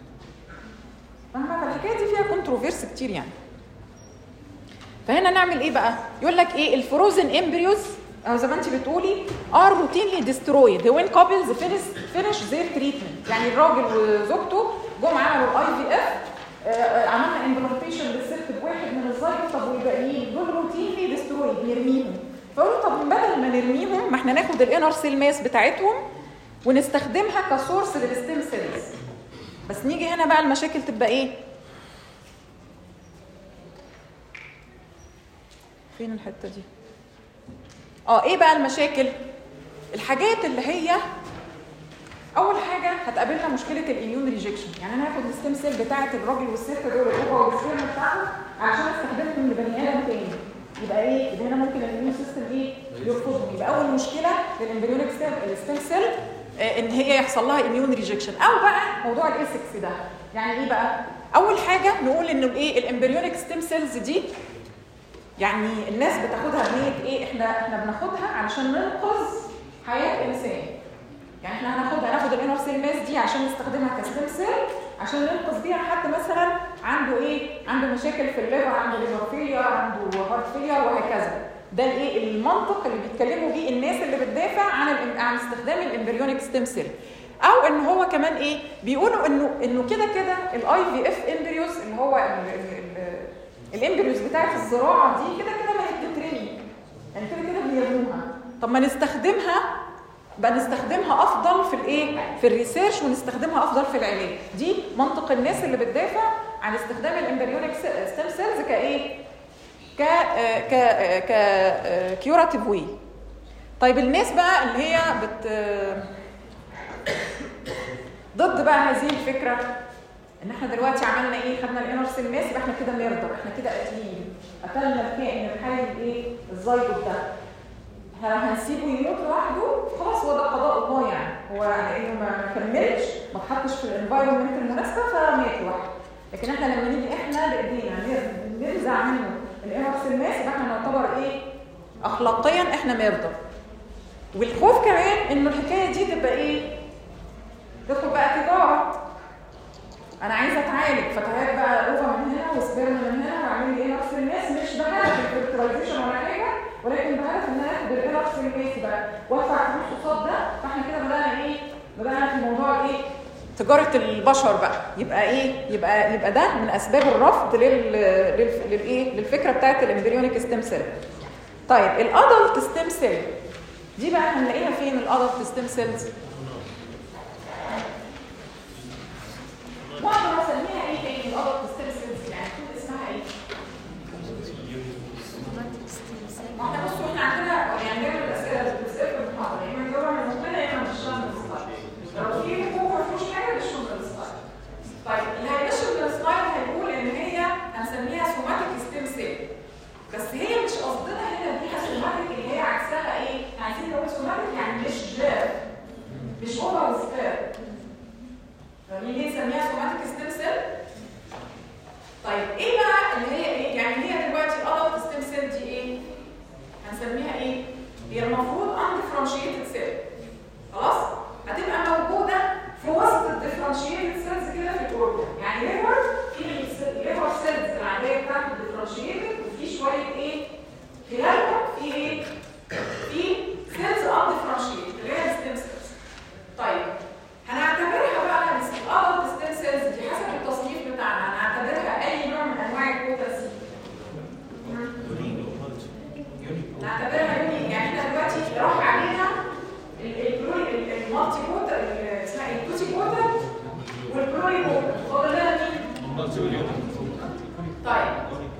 Speaker 1: فاهمه فالحكايه دي فيها كونتروفيرس كتير يعني فهنا نعمل ايه بقى يقول لك ايه الفروزن امبريوز او زي ما انت بتقولي ار روتينلي ديسترويد وين كابلز فينش فينش زير تريتمنت يعني الراجل وزوجته جم عملوا الاي في اف عملنا امبلانتيشن للست بواحد من الزيجوت طب والباقيين دول روتينلي ديسترويد نرميهم فقالوا طب بدل ما نرميهم ما احنا ناخد الانر سيل ماس بتاعتهم ونستخدمها كسورس للستيم سيلز بس نيجي هنا بقى المشاكل تبقى ايه فين الحته دي اه ايه بقى المشاكل الحاجات اللي هي اول حاجه هتقابلنا مشكله الاميون ريجكشن يعني انا هاخد الستيم سيل بتاعه الراجل والست دول الاوفا والسبيرم بتاعته عشان استخدمهم لبني ادم تاني يبقى ايه يبقى هنا ممكن الاميون سيستم ايه يرفضهم يبقى اول مشكله للامبريونيك ستيم سيل ان هي يحصل لها اميون ريجكشن او بقى موضوع الاسكس ده يعني ايه بقى اول حاجه نقول انه الايه الامبريونيك ستيم سيلز دي يعني الناس بتاخدها بنيه ايه احنا احنا بناخدها علشان ننقذ حياه انسان يعني احنا هناخدها ناخد الانر سيل ماس دي عشان نستخدمها كستيم سيل عشان ننقذ بيها حد مثلا عنده ايه عنده مشاكل في الليفر عنده ليفر فيلير عنده هارت فيلير وهكذا ده الايه المنطق اللي بيتكلموا بيه الناس اللي بتدافع عن الام- عن استخدام الامبريونيك ستيم سيل او ان هو كمان ايه بيقولوا انه انه كده كده الاي في اف امبريوز اللي هو ال- ال- ال- الامبريوز بتاعت الزراعه دي كده كده ما هي بتترمي يعني كده كده بيرموها طب ما نستخدمها بقى نستخدمها افضل في الايه في الريسيرش ونستخدمها افضل في العلاج دي منطق الناس اللي بتدافع عن استخدام الامبريونيك ستيم سيلز كايه ك ك ك كيوراتيف واي طيب الناس بقى اللي هي بت ضد بقى هذه الفكره ان احنا دلوقتي عملنا ايه خدنا الانر سيل ماس يبقى احنا كده نرضى احنا كده قاتلين قتلنا الكائن الحي الايه الزيجوت ده ه- هنسيبه يموت لوحده خلاص هو ده قضاء الله يعني هو لانه ما ما كملش ما اتحطش في الانفايرمنت المناسبه فمات لوحده لكن احنا لما نيجي احنا بايدينا نر- نرزع منه الانر سيل ماس يبقى احنا نعتبر ايه اخلاقيا احنا مرضى والخوف كمان انه الحكايه دي تبقى ايه تدخل بقى تجاره انا عايزه اتعالج فتعالج بقى اوفا من هنا وسبيرم من هنا واعمل لي نفس الناس مش بهدف الفلترايزيشن ولا حاجه ولكن بهدف ان انا اخد الانرس الناس بقى وادفع فلوس قصاد ده فاحنا كده بدانا ايه بدانا في موضوع ايه تجاره البشر بقى يبقى ايه يبقى يبقى ده من اسباب الرفض لل لل- للايه للفكره بتاعت الامبريونيك ستيم سيل طيب الادلت ستيم سيل دي بقى هنلاقيها فين الادلت ستيم سيلز واقدر اسميها ايه تاني الادلت ستيم سيلز يعني تكون اسمها ايه ما احنا بصوا احنا عندنا يعني دايما الاسئله اللي بتسال في المحاضره يا اما نجاوبها من المقبله يا اما مش من السلايد لو في فوق ما فيهوش حاجه مش من السلايد طيب اللي هيمشي من السلايد هيقول ان هي هنسميها سوماتيك ستيم سيل ديفرنشيتد سيل خلاص هتبقى موجوده في وسط الديفرنشيتد سيلز كده في الاورجن يعني ليفر في الليفر سيلز العاديه بتاعته ديفرنشيتد وفي شويه ايه خلالهم في ايه في سيلز اب ديفرنشيتد اللي هي الستيم سيلز طيب هنعتبرها بقى الادلت ستيم سيلز دي حسب التصنيف بتاعنا هنعتبرها اي نوع من انواع البوتاسي نعتبرها يوني يعني احنا دلوقتي راح علينا البلوري المالتي بوتا اسمها ايه البوتي بوتا والبلوري بوتا فاضل لنا مين؟ طيب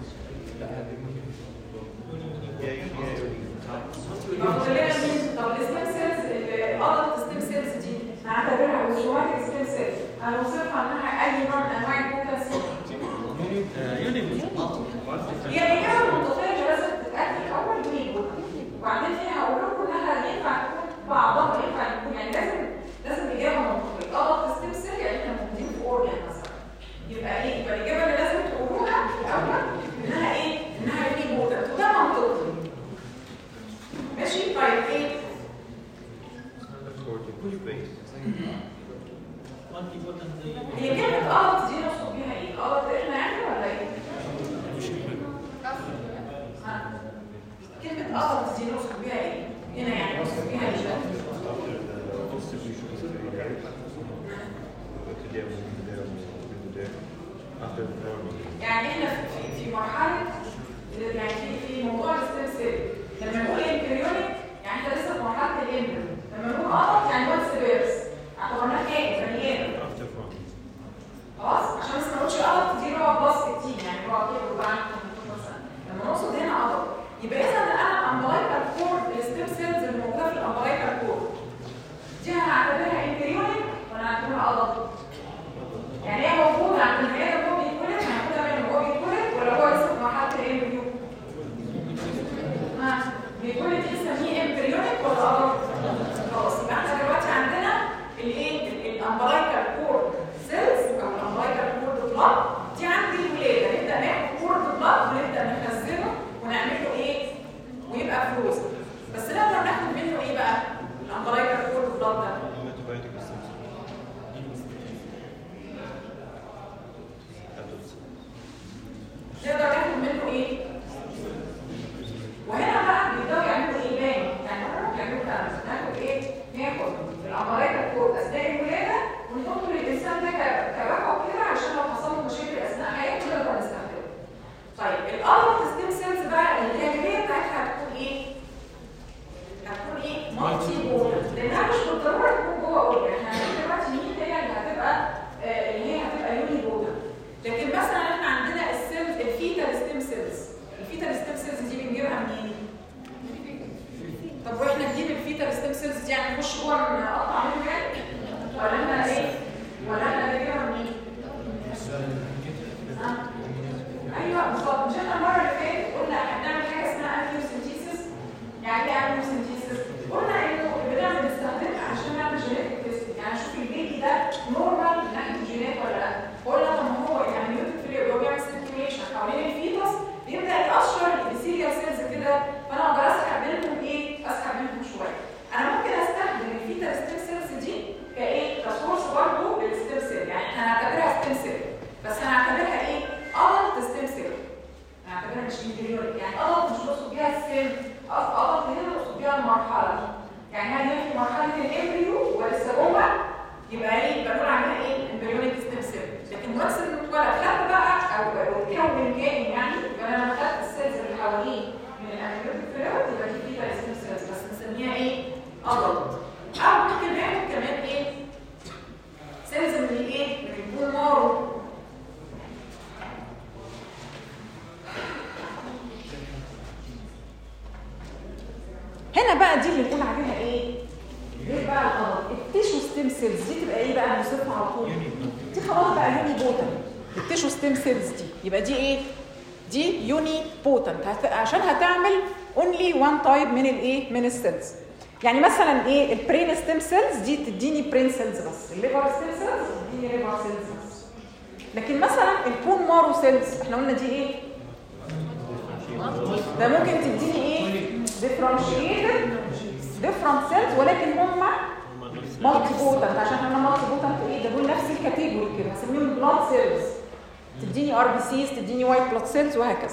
Speaker 1: يبقى فاضل لنا مين؟ طب الستيم سيلز الادلت ستيم سيلز دي نعتبرها اوزوماتيك ستيم سيلز هنوصفها انها اي نوع من انواع البوتاسي
Speaker 3: يوني
Speaker 1: هي الإجابة المنطقية لازم تتأكد الأول مين بوتا وبعدين هنا هقول لكم إنها ينفع تكون بعضها ينفع تكون يعني لازم لازم إجابة منطقية أضغط ستيم سيل يعني إحنا موجودين في أورجن مثلا يبقى إيه؟ يبقى الإجابة اللي لازم تقولوها في الأول إنها إيه؟ إنها مين بوتا وده منطقي ماشي؟ طيب إيه؟ هي كلمة أضغط دي نقصد بيها إيه؟ أضغط إحنا يعني ولا إيه؟ ها؟ كلمة أضغط دي نقصد بيها إيه؟ هنا يعني نقصد بيها إيه؟ يعني احنا في في مرحله يعني في في موضوع الستيم سيل لما نقول امبريونيك يعني احنا لسه في مرحله الامبريو لما نقول قطط يعني واتس بيرس اعتبرناه كائن بني ادم خلاص عشان بس ما نقولش قطط دي اللي هو بلس 60 يعني هو كده بيبقى عنده 18 سنه لما نقصد هنا قطط يبقى اذا انا الامبلايكال كورد الستيم سيلز اللي موجوده في الامبلايكال كورد دي هنعتبرها امبريونيك ولا هنعتبرها قطط يعني هي موجوده عند البني ادم وهو بيتولد موجوده منه وهو بيتولد ولا هو لسه في مرحله الامبريو؟ ها بيتولد دي نسميه امبريونيك ولا ادلت؟ خلاص يبقى احنا دلوقتي عندنا الايه الامبلايكال كورد سيلز او الامبلايكال كورد بلاد دي عند الولاده نبدا ناخد كورد بلاد ونبدا نخزنه ونعمل له ايه؟ ويبقى فلوس بس نقدر ناخد منه ايه بقى؟ الامبلايكال كورد بلاد ده نقدر ناخد منه ايه؟ وهنا بقى بيقدروا يعملوا ايه بان يعني هم بيعملوا كده ناخد ايه؟ ناخد العمليات الكود اثناء الولاده ونحطه للانسان ده ك- كباك اب كده عشان لو حصل له مشاكل اثناء حياته نقدر نستخدمه. طيب الادلت ستيم سيلز بقى الجاذبيه بتاعتها هتكون ايه؟ هتكون ايه؟ مالتي بولا لانها مش بالضروره تكون جوه اورجن احنا هنقول دلوقتي مين هي اللي هتبقى آه، اللي هي هتبقى يوني بولا لكن مثلا احنا عندنا السيلز الفيتال ستيم سيلز الفيتال ستيم سيلز دي بنجيبها منين؟ طب واحنا نجيب الفيتال ستيم سيلز دي يعني نخش جوه نقطع منها يعني؟ ولا احنا ايه؟ ولا احنا بنجيبها منين؟ ها؟ ايوه بالظبط مش احنا المره اللي فاتت قلنا احنا بنعمل حاجه اسمها امنيوسنتيسيس يعني ايه امنيوسنتيسيس؟ قلنا انه بنعمل نستخدمها عشان نعمل جينيتك تيست يعني نشوف البيبي ده نورمال من ناحيه الجينات ولا لا قلنا طب ما هو يعني نيوتن فيلير هو بيعمل سيركيوليشن حوالين الفيتوس بيبدا يقشر الابيثيليال سيلز كده فانا اقدر اسحب منهم ايه؟ اسحب منهم شويه انا ممكن استخدم الفيتال ستيم سيلز دي كايه؟ كسورس برضه للستيم سيل يعني احنا هنعتبرها ستيم سيل بس هنعتبرها ايه؟ ادلت ستيم سيل هنعتبرها مش امبريونيك يعني ادلت مش بقصد بيها السيل ادلت هنا بقصد بيها المرحله يعني هل هي في مرحله الامبريو ولسه جوه يبقى ايه يبقى نقول عليها ايه امبريونيك ستيم سيل لكن وانس انه اتولد خد بقى او أو كون كائن يعني يبقى انا خدت السيلز اللي حواليه من الامبريونيك فلويد يبقى دي فيها ستيم سيلز بس نسميها ايه ادلت او ممكن ناخد كمان ايه سيلز من الايه من البون مارو هنا بقى دي اللي نقول عليها ايه؟ غير بقى القمر التيشو ستيم سيلز دي تبقى ايه بقى نوصفها على طول دي خلاص بقى يوني بوتن التيشو ستيم سيلز دي يبقى دي ايه؟ دي يوني بوتنت هت... عشان هتعمل اونلي وان تايب من الايه؟ من السيلز يعني مثلا ايه البرين ستيم سيلز دي تديني برين سيلز بس الليفر ستيم سيلز تديني ليفر سيلز بس لكن مثلا البون مارو سيلز احنا قلنا دي ايه؟ ده ممكن تديني ايه؟ differentiated different cells ولكن هم
Speaker 4: هم نفس
Speaker 1: مالتي بوتنت عشان احنا مالتي بوتنت ايه ده دول نفس الكاتيجوري كده بنسميهم بلاد سيلز تديني ار بي سيز تديني وايت بلاد سيلز وهكذا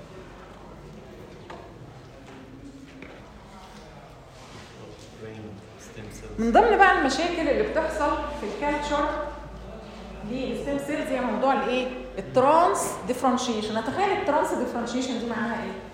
Speaker 4: brain stem cells.
Speaker 1: من ضمن بقى المشاكل اللي بتحصل في الكالتشر للستيم سيلز هي موضوع الايه الترانس ديفرنشيشن اتخيل الترانس ديفرنشيشن دي معناها ايه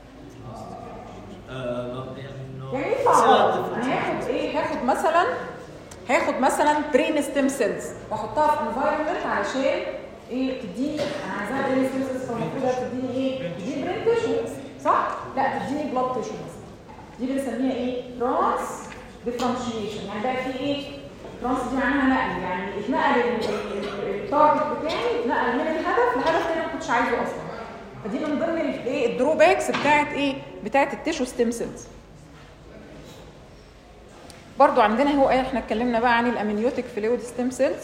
Speaker 3: آه، يعني إنه
Speaker 1: يعني ايه تعرض انا هاخد ايه هاخد مثلا هاخد مثلا برين ستيم سيلز واحطها في انفايرمنت علشان ايه تديني انا عايزاها برين ستيم سيلز فالمفروض تديني ايه تديني برين تيشو صح لا تديني بلاد تيشو بس دي بنسميها ايه ترانس ديفرنشيشن يعني بقى في ايه ترانس دي معناها نقل يعني اتنقل ال- ال- التارجت بتاعي اتنقل من الهدف لهدف تاني ما كنتش عايزه اصلا فدي من ضمن الايه الدروباكس بتاعت ايه بتاعت التيشو ستيم سيلز برضو عندنا هو ايه احنا اتكلمنا بقى عن الامنيوتيك فلويد ستيم سيلز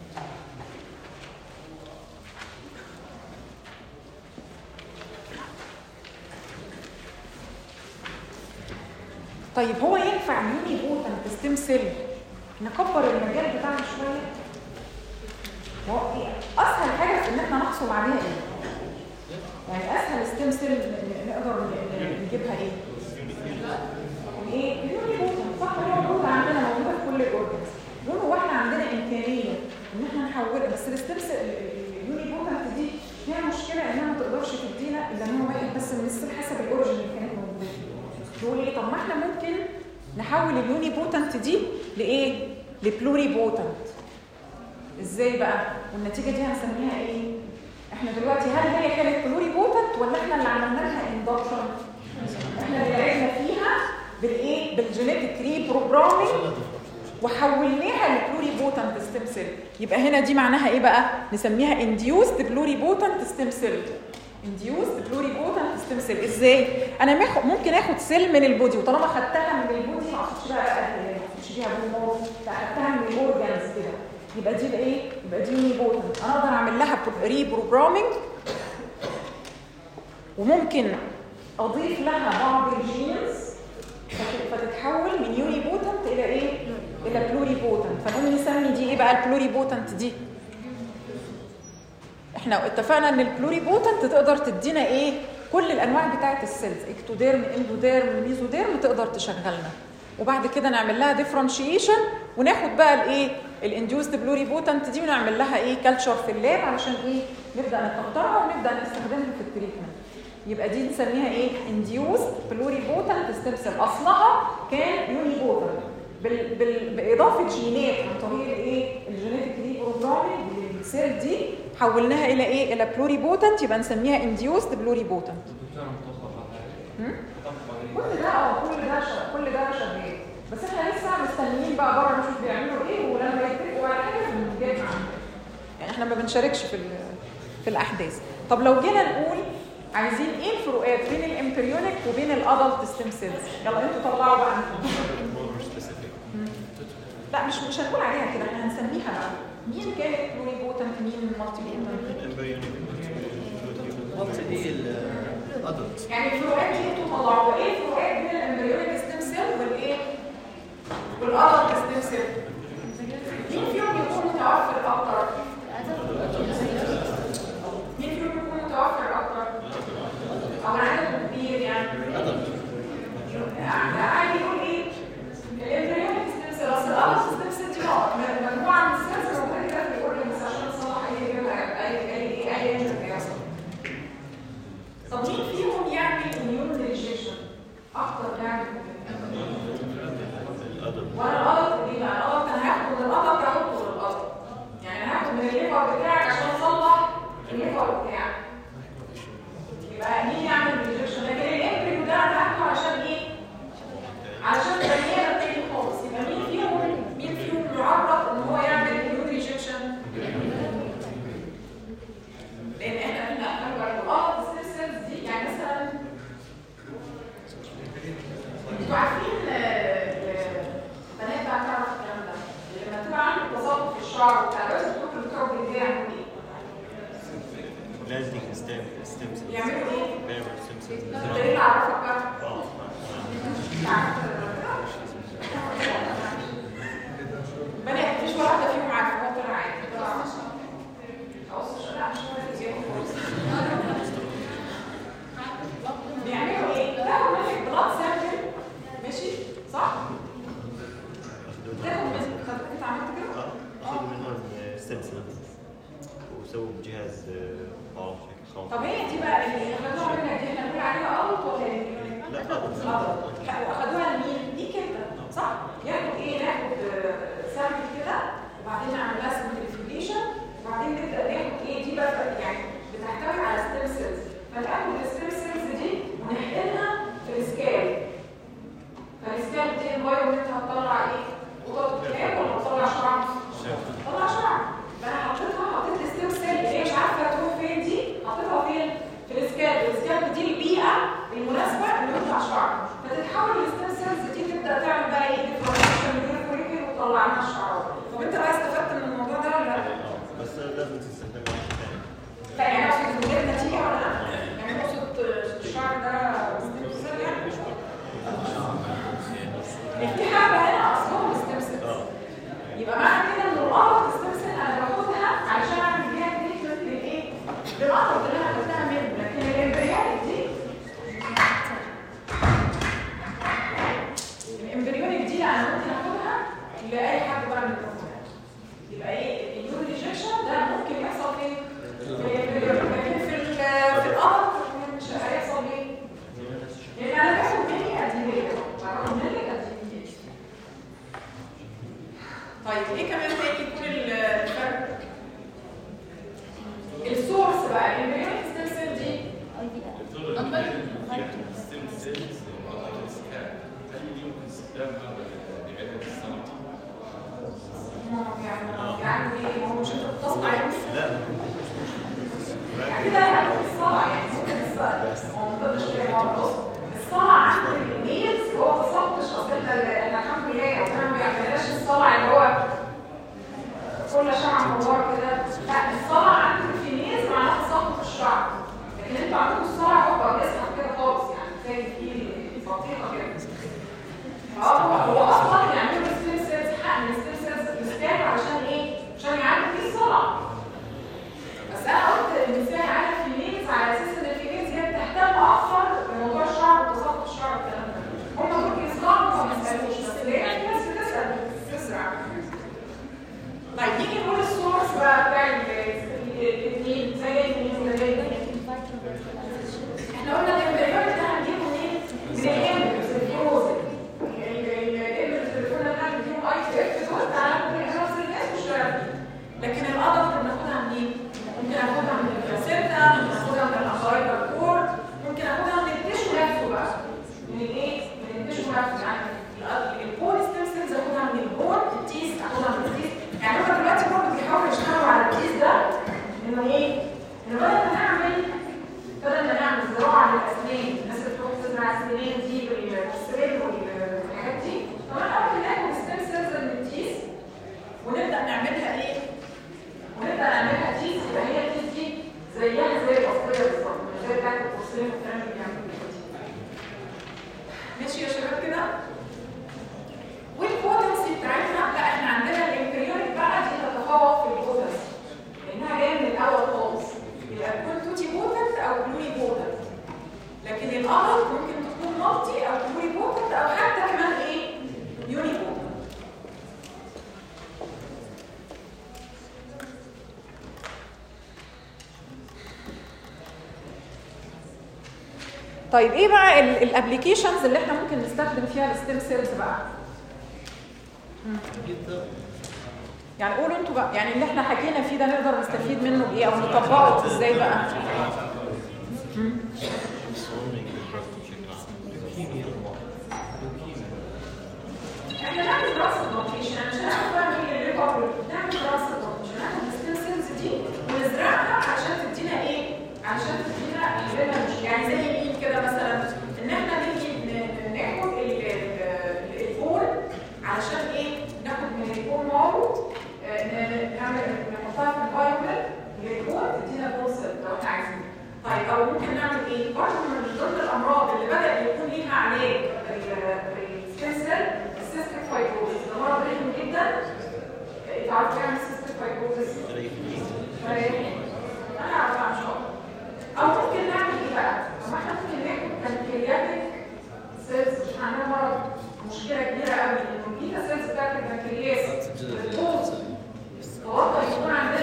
Speaker 1: طيب هو ينفع يوني بوتنت ستيم سيل نكبر المجال بتاعنا شويه ما هو إيه؟ اسهل حاجه في ان احنا نحصل عليها ايه يعني اسهل ستيم سيل نقدر ن- نجيبها ايه ايه اليوني بوتنت صح هو موجود عندنا موجوده في كل الاورجنز دول هو احنا عندنا امكانيه ان احنا نحولها بس الستيم سيل اليوني بوتنت دي فيها مشكله انها ما تقدرش تدينا الا نوع واحد بس من السيل حسب الاوريجن اللي كانت موجوده فيه تقول ايه طب ما احنا ممكن نحول اليوني بوتنت دي لايه لبلوري بوتنت ازاي بقى والنتيجه دي هنسميها ايه احنا دلوقتي هل هي كانت بلوري بوتنت ولا احنا اللي عملنا لها اندكشن احنا اللي لعبنا فيها بالايه بالجينيتيك ري بروجرامينج وحولناها لبلوري بوتنت ستيم سيل يبقى هنا دي معناها ايه بقى نسميها انديوست بلوري بوتنت ستيم سيل انديوست بلوري بوتنت ستيم سيل ازاي انا ماخ- ممكن اخد سيل من البودي وطالما خدتها من البودي ما اخدش بقى بقى ما اخدش بيها بول لا خدتها من الاورجانز كده يبقى دي بقى ايه يبقى دي يوني بوتنت انا اقدر اعمل لها ري بروجرامينج وممكن اضيف لها بعض الجينز فت- فتتحول من يوني بوتنت الى ايه الى بلوري بوتنت فنقوم نسمي دي ايه بقى البلوري بوتنت دي احنا اتفقنا ان البلوري بوتنت تقدر تدينا ايه كل الانواع بتاعه السيلز اكتوديرم اندوديرم ميزوديرم تقدر تشغلنا وبعد كده نعمل لها ديفرنشيشن وناخد بقى الايه الانديوسد بلوري بوتنت دي ونعمل لها ايه كلتشر في اللاب علشان ايه نبدا نقطعها ونبدا نستخدمها في التريتمنت يبقى دي نسميها ايه انديوسد بلوري بوتنت ستيم سيل اصلها كان يوني بوتنت بال... بال... باضافه جينات عن طريق الايه الجينيتيك ري بروجرامينج للسيل دي حولناها الى ايه الى بلوري بوتنت يبقى نسميها انديوسد بلوري بوتنت
Speaker 2: الدكتور مطبقها
Speaker 1: هم؟
Speaker 2: مطبقة
Speaker 1: كل ده اه كل ده ش- كل ده شغال بس احنا لسه مستنيين بقى بره نشوف بيعملوا ايه ولما يتفقوا على حاجه بنجيب عندنا يعني احنا ما بنشاركش في ال- في الاحداث طب لو جينا نقول عايزين ايه الفروقات بين الامبريونيك وبين الادلت ستيم سيلز يلا انتوا طلعوا بقى
Speaker 4: more specific.
Speaker 1: لا مش مش هنقول عليها كده احنا هنسميها بقى مين كانت بلوري بوتنت مين مالتي بوتنت
Speaker 4: Embryonic.
Speaker 3: وقت هي الادلت
Speaker 1: يعني الفروقات دي انتوا طلعوها ايه الفروقات بين الامبريونيك ستيم سيل والايه والادلت ستيم سيل مين فيهم يكون متوفر اكتر مين فيهم يكون متوفر اكتر او العدد كبير يعني يعني عادي يقول ايه الامبريونيك ستيم سيل اصل الادلت ستيم سيل دي نوع- مجموعه من السيلز موجوده كده في الاورجنز عشان تصلح اي اي اي اي اي انجن بيحصل طب مين فيهم يعمل اميون ريجيشن اكتر يعمل
Speaker 4: الأدب.
Speaker 1: وانا الغلط دي بقى الغلط انا هاخد من الغلط احطه للغلط يعني انا هاخد من الليفر بتاعك عشان اصلح الليفر بتاعك يبقى مين يعمل ريجيشن لكن الامبريو ده انا هاخده عشان ايه علشان بنيانه تاني خالص يبقى مين فيهم مين فيهم معرض ان هو يعمل اميون ريجيشن لان احنا قلنا انا الغلط السيل سيلز دي يعني مثلا انتوا عارفين آه، آه، بنات بقى تعرف الكلام ده لما تبقى عندك تساقط في الشعر وبتاع لازم تروح للدكتور بالبيع يعملوا ايه؟
Speaker 4: Landing stem stem cells.
Speaker 1: يعملوا ايه؟
Speaker 4: Barrel stem cells.
Speaker 1: انت ايه اللي عرفك بقى؟
Speaker 4: آه.
Speaker 1: عارف-
Speaker 4: مثلا وسووا بجهاز آه، ما بعرف هيك خاطر
Speaker 1: طب هي دي بقى اللي اخدوها منك دي احنا بنقول عليها غلط ولا ايه؟
Speaker 4: لا غلط
Speaker 1: غلط واخدوها لمين؟ ليك انت صح؟ ياخد ايه؟ ناخد سامبل كده وبعدين نعمل لها سنتريفيوجيشن وبعدين نبدا ناخد ايه دي بقى يعني بتحتوي على ستيم سيلز فناخد الستيم سيلز دي ونحقنها في السكال فالسكال دي انفايرمنت هتطلع ايه؟ قطط كلاب ولا هتطلع شعر؟ طلع شعر فانا حطيتها حطيت الستيم سيل اللي هي مش عارفه تروح فين دي حطيتها فين؟ في السكال السكال دي البيئه المناسبه اللي يطلع شعر فتتحول الستيم سيلز دي تبدا تعمل بقى ايه؟ ديفرنشن من وتطلع لنا الشعر طب انت بقى استفدت من الموضوع ده ولا لا؟
Speaker 4: آه، بس لازم تستخدم واحد ثاني
Speaker 1: لا يعني اقصد من غير نتيجه ولا لا؟ يعني اقصد الشعر ده ستيم سيل يعني في حبه هنا اصلهم ستيم سيلز
Speaker 4: اه
Speaker 1: يبقى معنى كده ان القرض السمسم انا باخدها علشان اعمل بيها تريتمنت للايه؟ للقرض اللي انا خدتها منه لكن الامبريونيك دي الامبريونيك دي انا ممكن اخدها لاي حد بقى من الدكتور يبقى ايه اليورو ريجكشن ده ممكن يحصل فين؟ في الامبريونيك لكن في ال- في القرض مش هيحصل ليه؟ لان انا باخد مني اديميه باخد مني اديميه طيب ايه كمان تاني يكون ال- الفرق؟ السورس بقى الامبريونيك ستيم سيل دي
Speaker 6: ستيم سيلز وعضلات السكان هل يمكن استخدامها لعلاج السرطان؟
Speaker 1: يعني يعني ايه هو مش هتتصل عليه
Speaker 4: لا
Speaker 1: يعني كده يعني الصلع يعني ممكن الصلع هو ما تقدرش كده هو بص الصلع عند الميلز هو تصدش اصل احنا احنا الحمد لله ربنا ما بيعملناش الصلع اللي هو كل شعر مدور كده لا الصلع عند الفينيز معناه تساقط الشعر لكن انتوا عندكم الصلع هو بيسحب كده خالص يعني زي في بطيخه كده اه هو هو اصلا يعملوا ستيم سيلز حقن ستيم سيلز بيستاهل عشان ايه؟ عشان يعمل فيه الصلع بس انا قلت المثال على الفيميلز على اساس ان الفيميلز هي بتهتم اكتر بموضوع الشعر وتساقط الشعر والكلام ده هم ممكن يسمعوا وما يسالوش بس ليه في ناس بتسال بتزرع طيب نيجي نقول السورس بقى بتاع الاثنين زي الاثنين ولا زي الاثنين احنا قلنا الامبريون ده هنجيبه منين؟ من الامبريوز الفروزن الامبريوز اللي كنا بنعمل فيهم اي تي اف دول تعالى ممكن نفس الناس والشباب لكن الأضف بناخدها منين؟ ممكن اخدها من البلاسينتا، ممكن اخدها من الأمبرايكال كورد، ممكن اخدها من التشو نفسه بقى. من الايه؟ من التشو نفسه يعني ال- البون ستيم سيلز اخدها من البون، التيس اخدها من التيس، يعني هم دلوقتي برضه بيحاولوا يشتغلوا على التيس ده انه ايه؟ انه بدل ما نعمل بدل ما نعمل زراعه للاسنان، الناس اللي بتروح تزرع السنان دي بالسرير والحاجات دي، طب احنا ممكن ناخد ستيم سيلز من التيس ونبدا نعملها ايه؟ ونبدا نعملها تيز يبقى هي التيز دي زيها زي الاصليه بالظبط مش زي بتاعت التصريف والكلام اللي بيعملوا ماشي يا شباب كده والبوتنسي بتاعتنا لا احنا عندنا الامبريونيك بقى دي تتفوق في البوتنسي لانها جايه من الاول خالص يبقى تكون توتي بوتنت او بلوري بوتنت لكن القمر ممكن تكون مالتي او بلوري بوتنت او حتى كمان ايه يوني بوتنت طيب ايه بقى الابلكيشنز اللي احنا ممكن نستخدم فيها الستيم سيلز بقى يعني قولوا انتوا بقى يعني اللي احنا حكينا فيه ده نقدر نستفيد منه بايه او نطبقه ازاي بقى احنا نعمل دراسه لوكيشن عشان نعرف بقى مين اللي ريكفر نعمل دراسه لوكيشن ناخد الستيم سيلز دي ونزرعها عشان تدينا ايه عشان تدينا لنا مش يعني زي مين كده مثلا ان احنا نيجي ن- ناخد ال- ال- البول علشان ايه ناخد من البول مارو آه، ن- نعمل نحطها في الفايبر للبول تدينا بول سيل لو احنا عايزين طيب او ممكن نعمل ايه برضه من ضمن الامراض اللي بدا يكون ليها علاج الستيم سيل السيستم فايبروزس ده مرض رخم جدا آه، تعرفوا يعني السيستم فايبروزس انا عارفه ان شاء الله او ممكن نعمل ايه بقى طب ما احنا ممكن ناخد بنكرياتيك سيلز مش عندنا مرض مشكله كبيره قوي ان البيتا سيلز بتاعت البنكرياس بتبوظ توقع يكون عندنا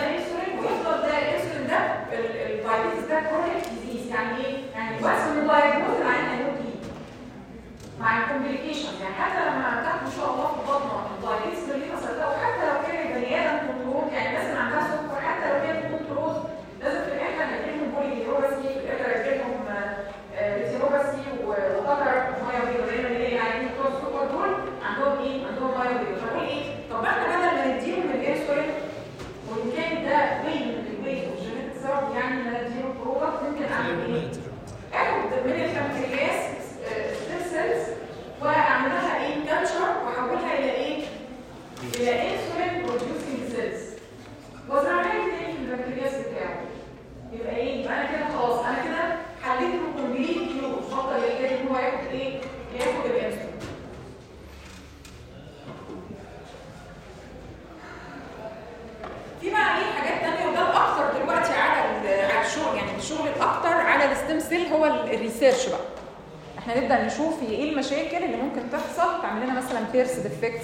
Speaker 1: الريسيرش بقى احنا نبدا نشوف هي ايه المشاكل اللي ممكن تحصل تعمل لنا مثلا بيرس ديفكتس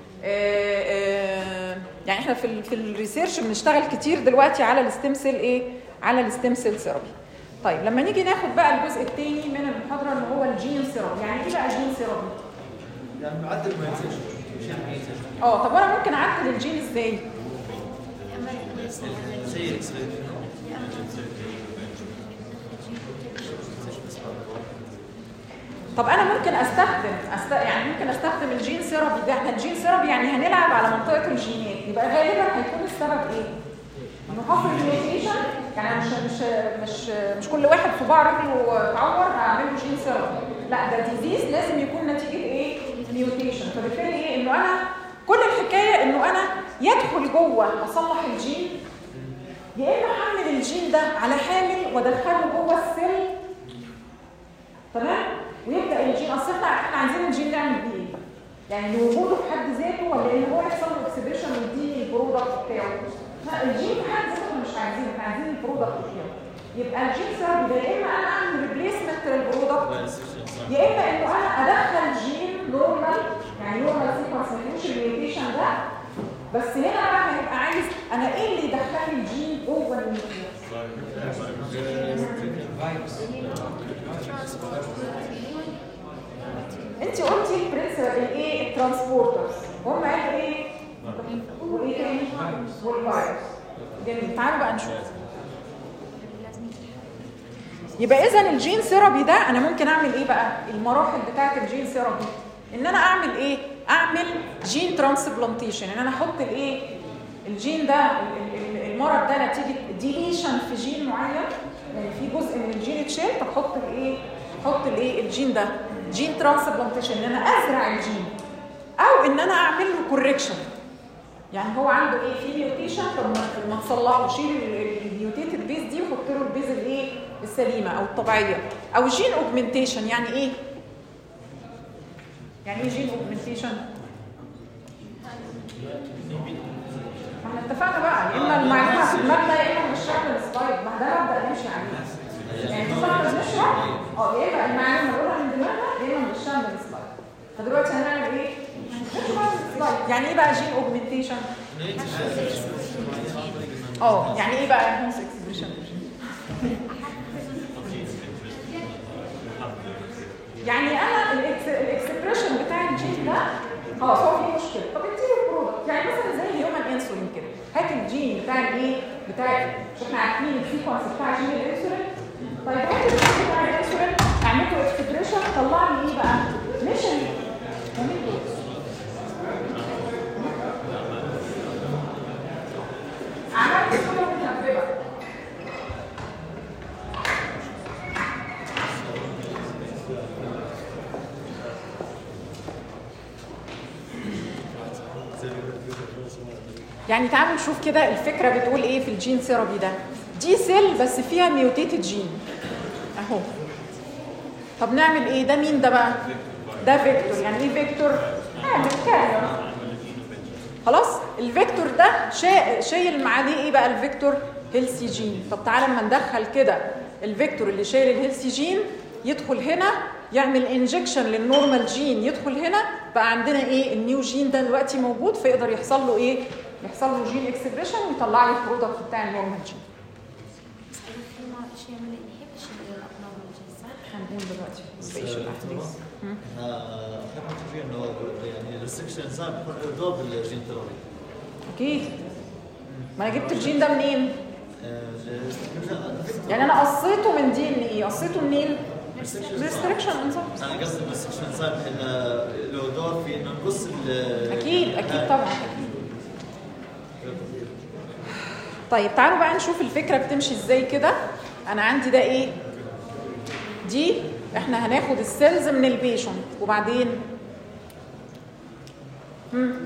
Speaker 1: يعني احنا في ال في الريسيرش بنشتغل كتير دلوقتي على الستيم سيل ايه على الستيم سيل ثيرابي طيب لما نيجي ناخد بقى الجزء الثاني من المحاضره اللي هو الجين ثيرابي يعني ايه بقى جين ثيرابي
Speaker 3: يعني معدل ميوتيشن مش يعني ميوتيشن
Speaker 1: اه طب وانا ممكن اعدل الجين ازاي
Speaker 3: زي اكس راي
Speaker 1: طب انا ممكن استخدم أست... يعني ممكن استخدم الجين ثيرابي ده احنا الجين ثيرابي يعني هنلعب على منطقه الجينات يبقى غالبا هيكون السبب ايه؟ انه حصل ميوتيشن يعني مش مش مش مش كل واحد صباع رجله اتعور هعمل له جين ثيرابي لا ده ديزيز لازم يكون نتيجه ايه؟ ميوتيشن فبالتالي ايه؟ انه انا كل الحكايه انه انا يدخل جوه اصلح الجين يا اما احمل الجين ده على حامل وادخله جوه السيل تمام ويبدا الجين اصل احنا احنا عايزين الجين نعمل بيه ايه؟ يعني وجوده في حد ذاته ولا ان هو يحصل له اكسبريشن ويديني البرودكت بتاعه لا الجين في حد ذاته مش عايزينه احنا عايزين البرودكت بتاعه يبقى الجين ثيرابي ده يا اما انا اعمل ريبليسمنت للبرودكت يا اما انه انا ادخل جين نورمال يعني نورمال سيكونس ما فيهوش الميوتيشن ده بس هنا بقى هيبقى عايز انا ايه اللي يدخل لي الجين جوه الميوتيشن انت قلتي البرنسبل الايه الترانسبورترز هم قالوا ايه وايه تاني والفيروس جميل تعالوا بقى نشوف يبقى اذا الجين ثيرابي ده انا ممكن اعمل ايه بقى المراحل بتاعه الجين ثيرابي ان انا اعمل ايه اعمل جين ترانسبلانتيشن ان انا احط الايه الجين ده ال- ال- المرض ده نتيجه ديليشن في جين معين يعني في جزء من الجين اتشال طب حط الايه حط الايه الجين ده جين ترانسبلانتيشن ان انا ازرع الجين او ان انا اعمل له كوركشن يعني هو عنده ايه في ميوتيشن طب ما- ما تصلحه شيل الميوتيتد بيز دي وحط له البيز الايه السليمه او الطبيعيه او جين اوجمنتيشن يعني ايه يعني ايه جين اوجمنتيشن ما احنا اتفقنا بقى يا اما المعلومه في المبدا يا اما مش شكل السلايد ما ده مبدا نمشي عليه يعني طول ما احنا بنشرح اه يا اما المعلومه نقولها من دماغنا يا اما مش شامل السلايد فدلوقتي هنعمل ايه؟ نشرح السلايد يعني ايه بقى جين اوجمنتيشن؟ اه يعني ايه بقى هونس اكسبريشن يعني انا الاكسبريشن بتاع الجين ده خلاص هو في مشكله طب اديله البرودكت يعني مثلا زي الهيومن انسولين كده هات الجين بتاع الايه بتاع مش احنا عارفين السيكونس بتاع جين الانسولين طيب هات الجين بتاع الانسولين اعمل له اكسبريشن طلع لي ايه بقى مش ال- عملت كله متنببه يعني تعالوا نشوف كده الفكره بتقول ايه في الجين ثيرابي ده دي سيل بس فيها ميوتيتد جين اهو طب نعمل ايه ده مين ده بقى ده فيكتور يعني ايه فيكتور نعمل كارير خلاص الفيكتور ده شا... شايل معاه ايه بقى الفيكتور هيلسي جين طب تعالى اما ندخل كده الفيكتور اللي شايل الهيلسي جين يدخل هنا يعمل انجكشن للنورمال جين يدخل هنا بقى عندنا ايه النيو جين ده دلوقتي موجود فيقدر يحصل له ايه يحصل له جين اكسبريشن ويطلع لي البرودكت بتاع النورمال جين
Speaker 5: في ما شيء من الانهبيشن للابنورمال جين صح؟
Speaker 1: هنقول دلوقتي سبيشال احداث
Speaker 3: احنا متفقين انه يعني الريستكشن انزيم بيكون له دور بالجين ثيرابي
Speaker 1: اكيد ما انا جبت الجين ده منين
Speaker 3: آه،
Speaker 1: يعني انا قصيته من دي ان ايه قصيته منين ريستريكشن انزيم
Speaker 3: انا قصدي الريستكشن انزيم انه له دور في انه نقص ال-
Speaker 1: اكيد اكيد طبعا اكيد طيب تعالوا بقى نشوف الفكره بتمشي ازاي كده انا عندي ده ايه دي احنا هناخد السيلز من البيشنت وبعدين هم.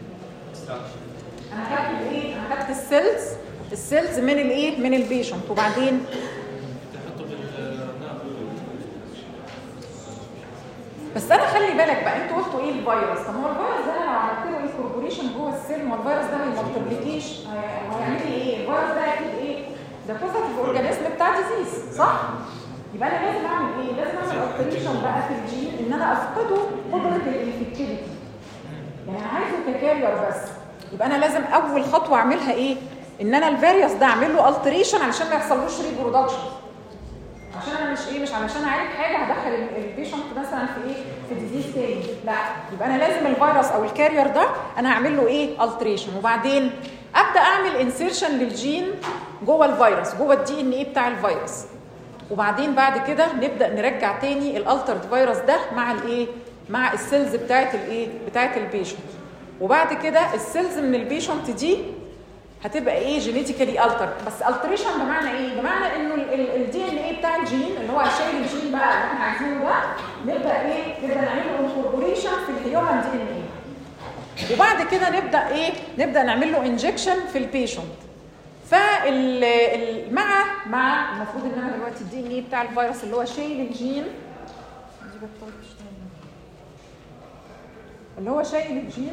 Speaker 1: انا هاخد ايه انا هاخد السيلز السيلز من الايه من البيشنت وبعدين
Speaker 7: تحطه بالنار
Speaker 1: بس انا خلي بالك بقى انتوا قلتوا ايه الفيروس طب هو الفيروس ده انا لو عملت له انكوربوريشن جوه السيل ما الفيروس ده ما يمالتيبليكيش هيعمل لي ايه الفيروس ده اكيد ايه ده بوزيتيف اورجانيزم بتاع ديزيز صح يبقى انا لازم اعمل ايه؟ لازم اعمل اوبريشن بقى في الجين ان انا افقده قدره الانفكتيفيتي يعني انا عايزه ككارير بس يبقى انا لازم اول خطوه اعملها ايه؟ ان انا الفاريوس ده اعمل له التريشن علشان ما يحصلوش ريبرودكشن عشان انا مش ايه مش علشان اعالج حاجه هدخل البيشنت مثلا في ايه في ديزيز تاني لا يبقى انا لازم الفيروس او الكارير ده انا اعمل له ايه التريشن وبعدين ابدا اعمل انسيرشن للجين جوه الفيروس جوه الدي ان ايه بتاع الفيروس وبعدين بعد كده نبدا نرجع تاني الالترد فيروس ده مع الايه مع السيلز بتاعت الايه بتاعت البيشنت وبعد كده السيلز من البيشنت دي هتبقى ايه جينيتيكالي التر بس التريشن بمعنى ايه بمعنى انه الدي ان ايه بتاع الجين اللي هو شايل الجين بقى اللي احنا عايزينه ده نبدا ايه نبدا نعمل له انكوربوريشن في الهيومن دي ان ايه وبعد كده نبدا ايه نبدا نعمل له انجكشن في البيشنت فال ال- مع مع المفروض ان انا دلوقتي الدي ان ايه بتاع الفيروس اللي هو شايل الجين دي بطلت تشتغل. اللي هو شايل الجين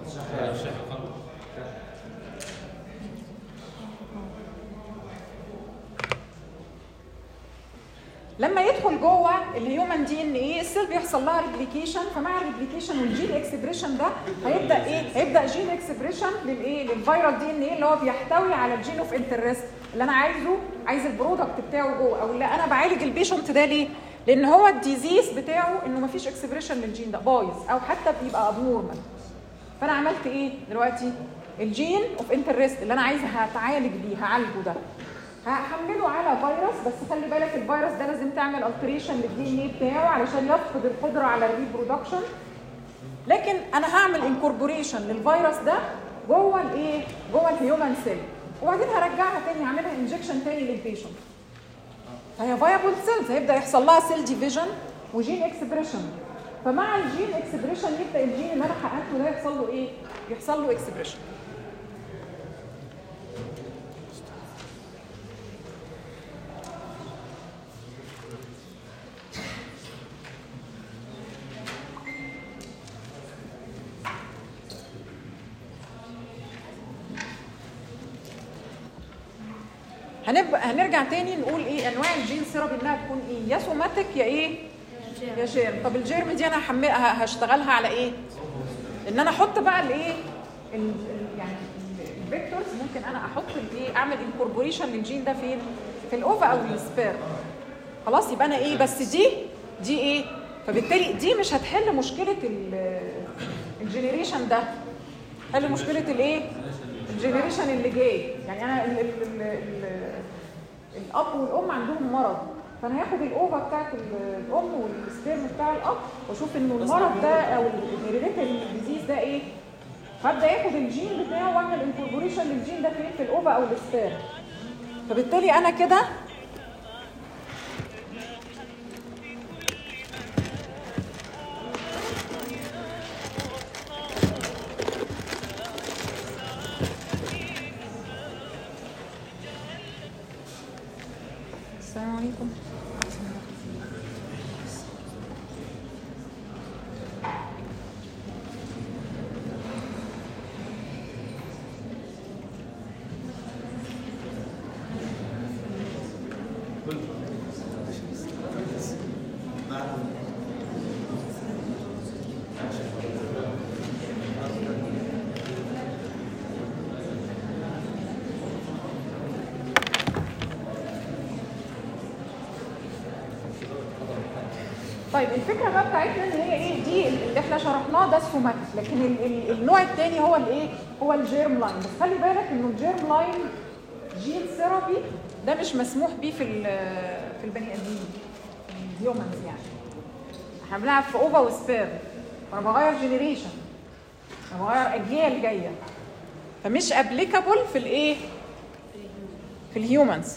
Speaker 1: لما يدخل جوه الهيومن دي ان ايه السيل بيحصل لها ريبليكيشن فمع الريبليكيشن والجين اكسبريشن ده هيبدا ايه هيبدا جين اكسبريشن للايه للفيرال دي ان ايه اللي هو بيحتوي على الجين اوف انترست اللي انا عايزه عايز البرودكت بتاعه جوه او اللي انا بعالج البيشنت ده ليه لان هو الديزيز بتاعه انه مفيش اكسبريشن للجين ده بايظ او حتى بيبقى ابنورمال فانا عملت ايه دلوقتي الجين اوف انترست اللي انا عايزه هتعالج بيه هعالجه ده هحمله على فيروس بس خلي بالك الفيروس ده لازم تعمل التريشن للدي ان ايه بتاعه علشان يفقد القدره على الريبرودكشن لكن انا هعمل انكوربوريشن للفيروس ده جوه الايه جوه الهيومن سيل وبعدين هرجعها تاني هعملها انجكشن تاني للبيشنت فهي فايبل سيلز هيبدا يحصل لها سيل ديفيجن وجين اكسبريشن فمع الجين اكسبريشن يبدا الجين اللي انا حققته ده يحصل له ايه يحصل له اكسبريشن هنبقى هنرجع تاني نقول ايه انواع الجين سيرابي انها تكون ايه يا سوماتيك يا ايه يا جيرم طب الجيرم دي انا هحملها هشتغلها على ايه ان انا احط بقى الايه ال- ال- يعني ال- الفيكتورز ممكن انا احط الايه اعمل انكوربوريشن للجين ده فين في الاوفا او السبير خلاص يبقى انا ايه بس دي دي ايه فبالتالي دي مش هتحل مشكله الجنريشن ده حل مشكله الايه الجنريشن اللي جاي يعني انا ال ال ال ال الاب والام عندهم مرض فانا هاخد الاوفا بتاعت ال- الام والسبيرم بتاع الاب واشوف انه المرض ده او الهيريديتري ديزيز ده ايه فابدا ياخد الجين بتاعه واعمل انكوربوريشن للجين ده فين في الاوفا او السبيرم فبالتالي انا كده السلام عليكم طيب الفكره بقى بتاعتنا ان هي ايه دي اللي احنا شرحناه ده السوماتيك لكن ال ال النوع الثاني هو الايه هو الجيرم لاين بس خلي بالك انه الجيرم لاين جين ثيرابي ده مش مسموح بيه في ال- في البني ادمين الهيومنز يعني احنا بنلعب في اوفا وسبير وانا بغير جنريشن انا بغير اجيال جايه فمش ابليكابل في الايه في الهيومنز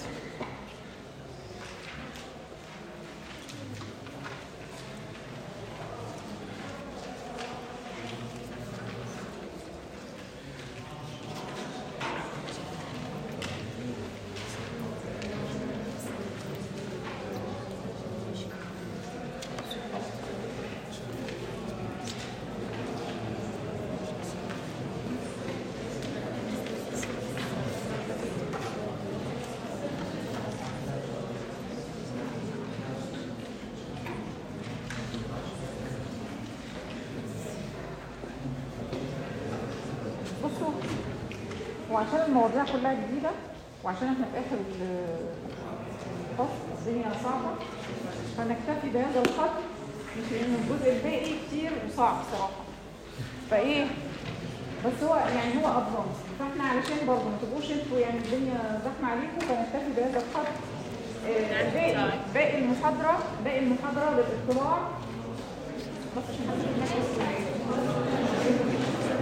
Speaker 1: بصوا وعشان المواضيع كلها جديدة وعشان احنا في اخر ال- الفصل الدنيا صعبة فنكتفي بهذا الخط مش لان الجزء الباقي كتير وصعب صراحة فايه بس هو يعني هو ادفانس فاحنا علشان برضه ما تبقوش انتوا يعني الدنيا زحمه عليكم فنكتفي بهذا الخط آه، باقي باقي المحاضره باقي المحاضره للاطلاع بس عشان حد الناس بس معايا.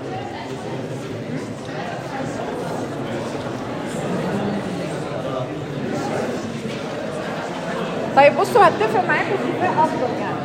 Speaker 1: طيب بصوا هتفق معاكم اتفاق افضل يعني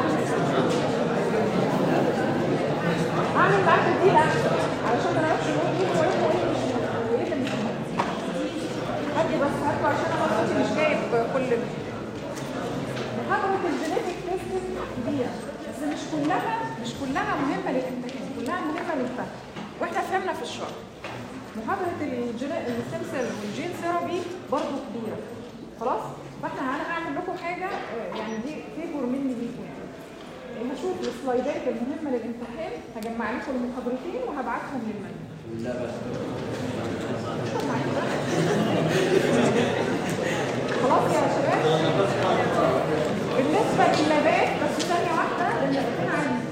Speaker 1: اعمل معاكم دي احسن علشان ما نعرفش نقول ايه وايه وايه مش- وايه اللي مش مهم. هدي بس هاتوا عشان انا صوتي مش جايب كل ال- محاضرة الجينيتك تيست كبيرة بس مش كلها مش كلها مهمة للامتحان كلها مهمة للفهم واحنا فهمنا في الشرح محاضرة الجين- الستيم سيل والجين ثيرابي برضه كبيرة خلاص فاحنا انا هعمل لكم حاجة آه، يعني دي فيفور مني ليكم يعني هشوف السلايدات المهمة للامتحان هجمع لكم المحاضرتين وهبعتهم للمنهج
Speaker 3: لا بس
Speaker 1: خلاص يا شباب بالنسبة للنبات بس ثانية واحدة لأن احنا عندي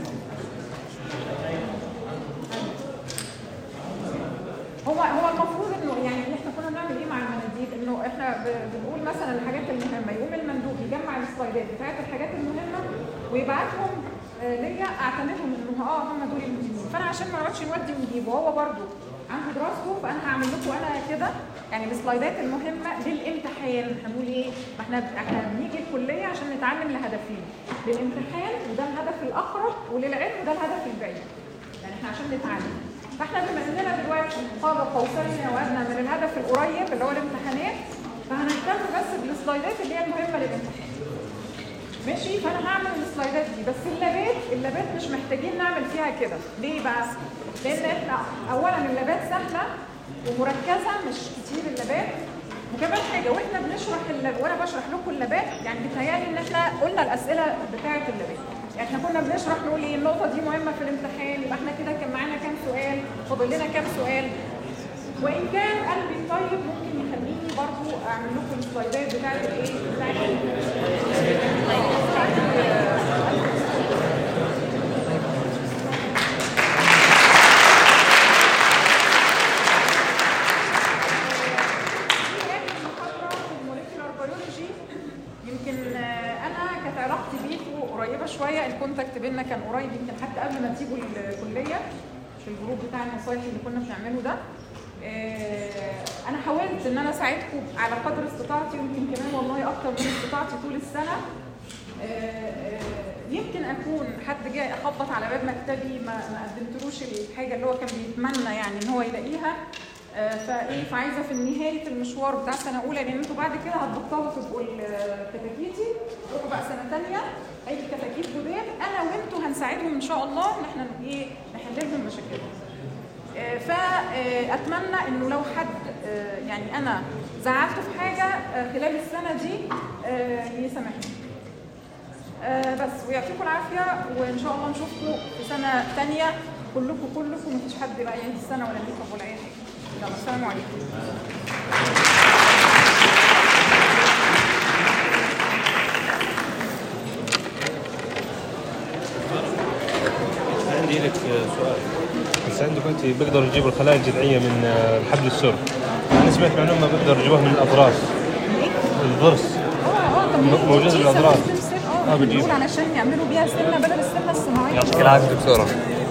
Speaker 1: هو هو المفروض انه يعني احنا كنا بنعمل ايه مع المناديب انه احنا ب- بنقول مثلا الحاجات المهمه يقوم المندوب يجمع السلايدات بتاعت الحاجات المهمه ويبعتهم آه، ليا اعتمدهم انه اه هم دول المهمين فانا عشان ما نقعدش نودي ونجيب وهو برده عنده دراسته فانا هعمل لكم انا كده يعني السلايدات المهمه للامتحان هنقول ايه؟ ما احنا احنا بنيجي الكليه عشان نتعلم لهدفين للامتحان وده الهدف الاقرب وللعلم وده الهدف البعيد يعني احنا عشان نتعلم فاحنا بما اننا دلوقتي قاب قوسين وادنى من الهدف القريب اللي هو الامتحانات فهنهتم بس بالسلايدات اللي هي المهمه للامتحان ماشي فانا هعمل السلايدات دي بس اللابات اللابات مش محتاجين نعمل فيها كده ليه بقى لان احنا اولا اللابات سهله ومركزه مش كتير اللابات وكمان حاجه واحنا بنشرح اللاب وانا بشرح لكم اللابات يعني بيتهيألي ان احنا قلنا الاسئله بتاعه اللابات يعني احنا كنا بنشرح نقول ايه النقطه دي مهمه في الامتحان يبقى احنا كده كان معانا كام سؤال فاضل لنا كام سؤال وان كان قلبي طيب ممكن يخليني برضو اعمل لكم السلايدات بتاعه الايه بتاعه الموليكيولار بيولوجي يمكن آه، انا كانت علاقتي بيكوا قريبه شويه الكونتاكت بينا كان قريب يمكن حتى قبل ما تيجوا الكليه في الجروب بتاع النصايح اللي كنا بنعمله ده آه، انا حاولت ان انا اساعدكم على قدر استطاعتي ويمكن كمان والله اكتر من استطاعتي طول السنه آه، آه، يمكن اكون حد جاي اخبط على باب مكتبي ما ما قدمتلوش الحاجه اللي هو كان بيتمنى يعني ان هو يلاقيها آه، فايه فعايزه في نهايه المشوار بتاع سنه اولى لان انتوا بعد كده هتبطلوا تبقوا الكتاكيتي روحوا بقى سنه ثانيه هيجي كتاكيت جداد انا وانتوا هنساعدهم ان شاء الله ان احنا ايه نحل لهم مشاكلهم آه، فاتمنى انه لو حد آه، يعني انا زعلته في حاجه آه، خلال السنه دي آه، يسامحني آه، بس ويعطيكم العافيه وان شاء الله نشوفكم في سنه ثانيه كلكم كلكم مفيش حد بقى يعيد السنه ولا ميك اب ولا اي حاجه يلا السلام عليكم
Speaker 7: عندي لك سؤال بس عندك انت بيقدروا يجيبوا الخلايا الجذعيه من آه، الحبل السر انا سمعت معلومه بيقدروا يجيبوها من الاضراس الضرس
Speaker 1: اه اه طب
Speaker 7: م- موجود
Speaker 1: دي
Speaker 7: بالأضرار.
Speaker 1: سنة-
Speaker 7: آه،
Speaker 1: اه
Speaker 7: بتجيب.
Speaker 1: بنقول علشان يعملوا بيها سنه بدل السنه الصناعيه
Speaker 7: يعطيك العافيه دكتوره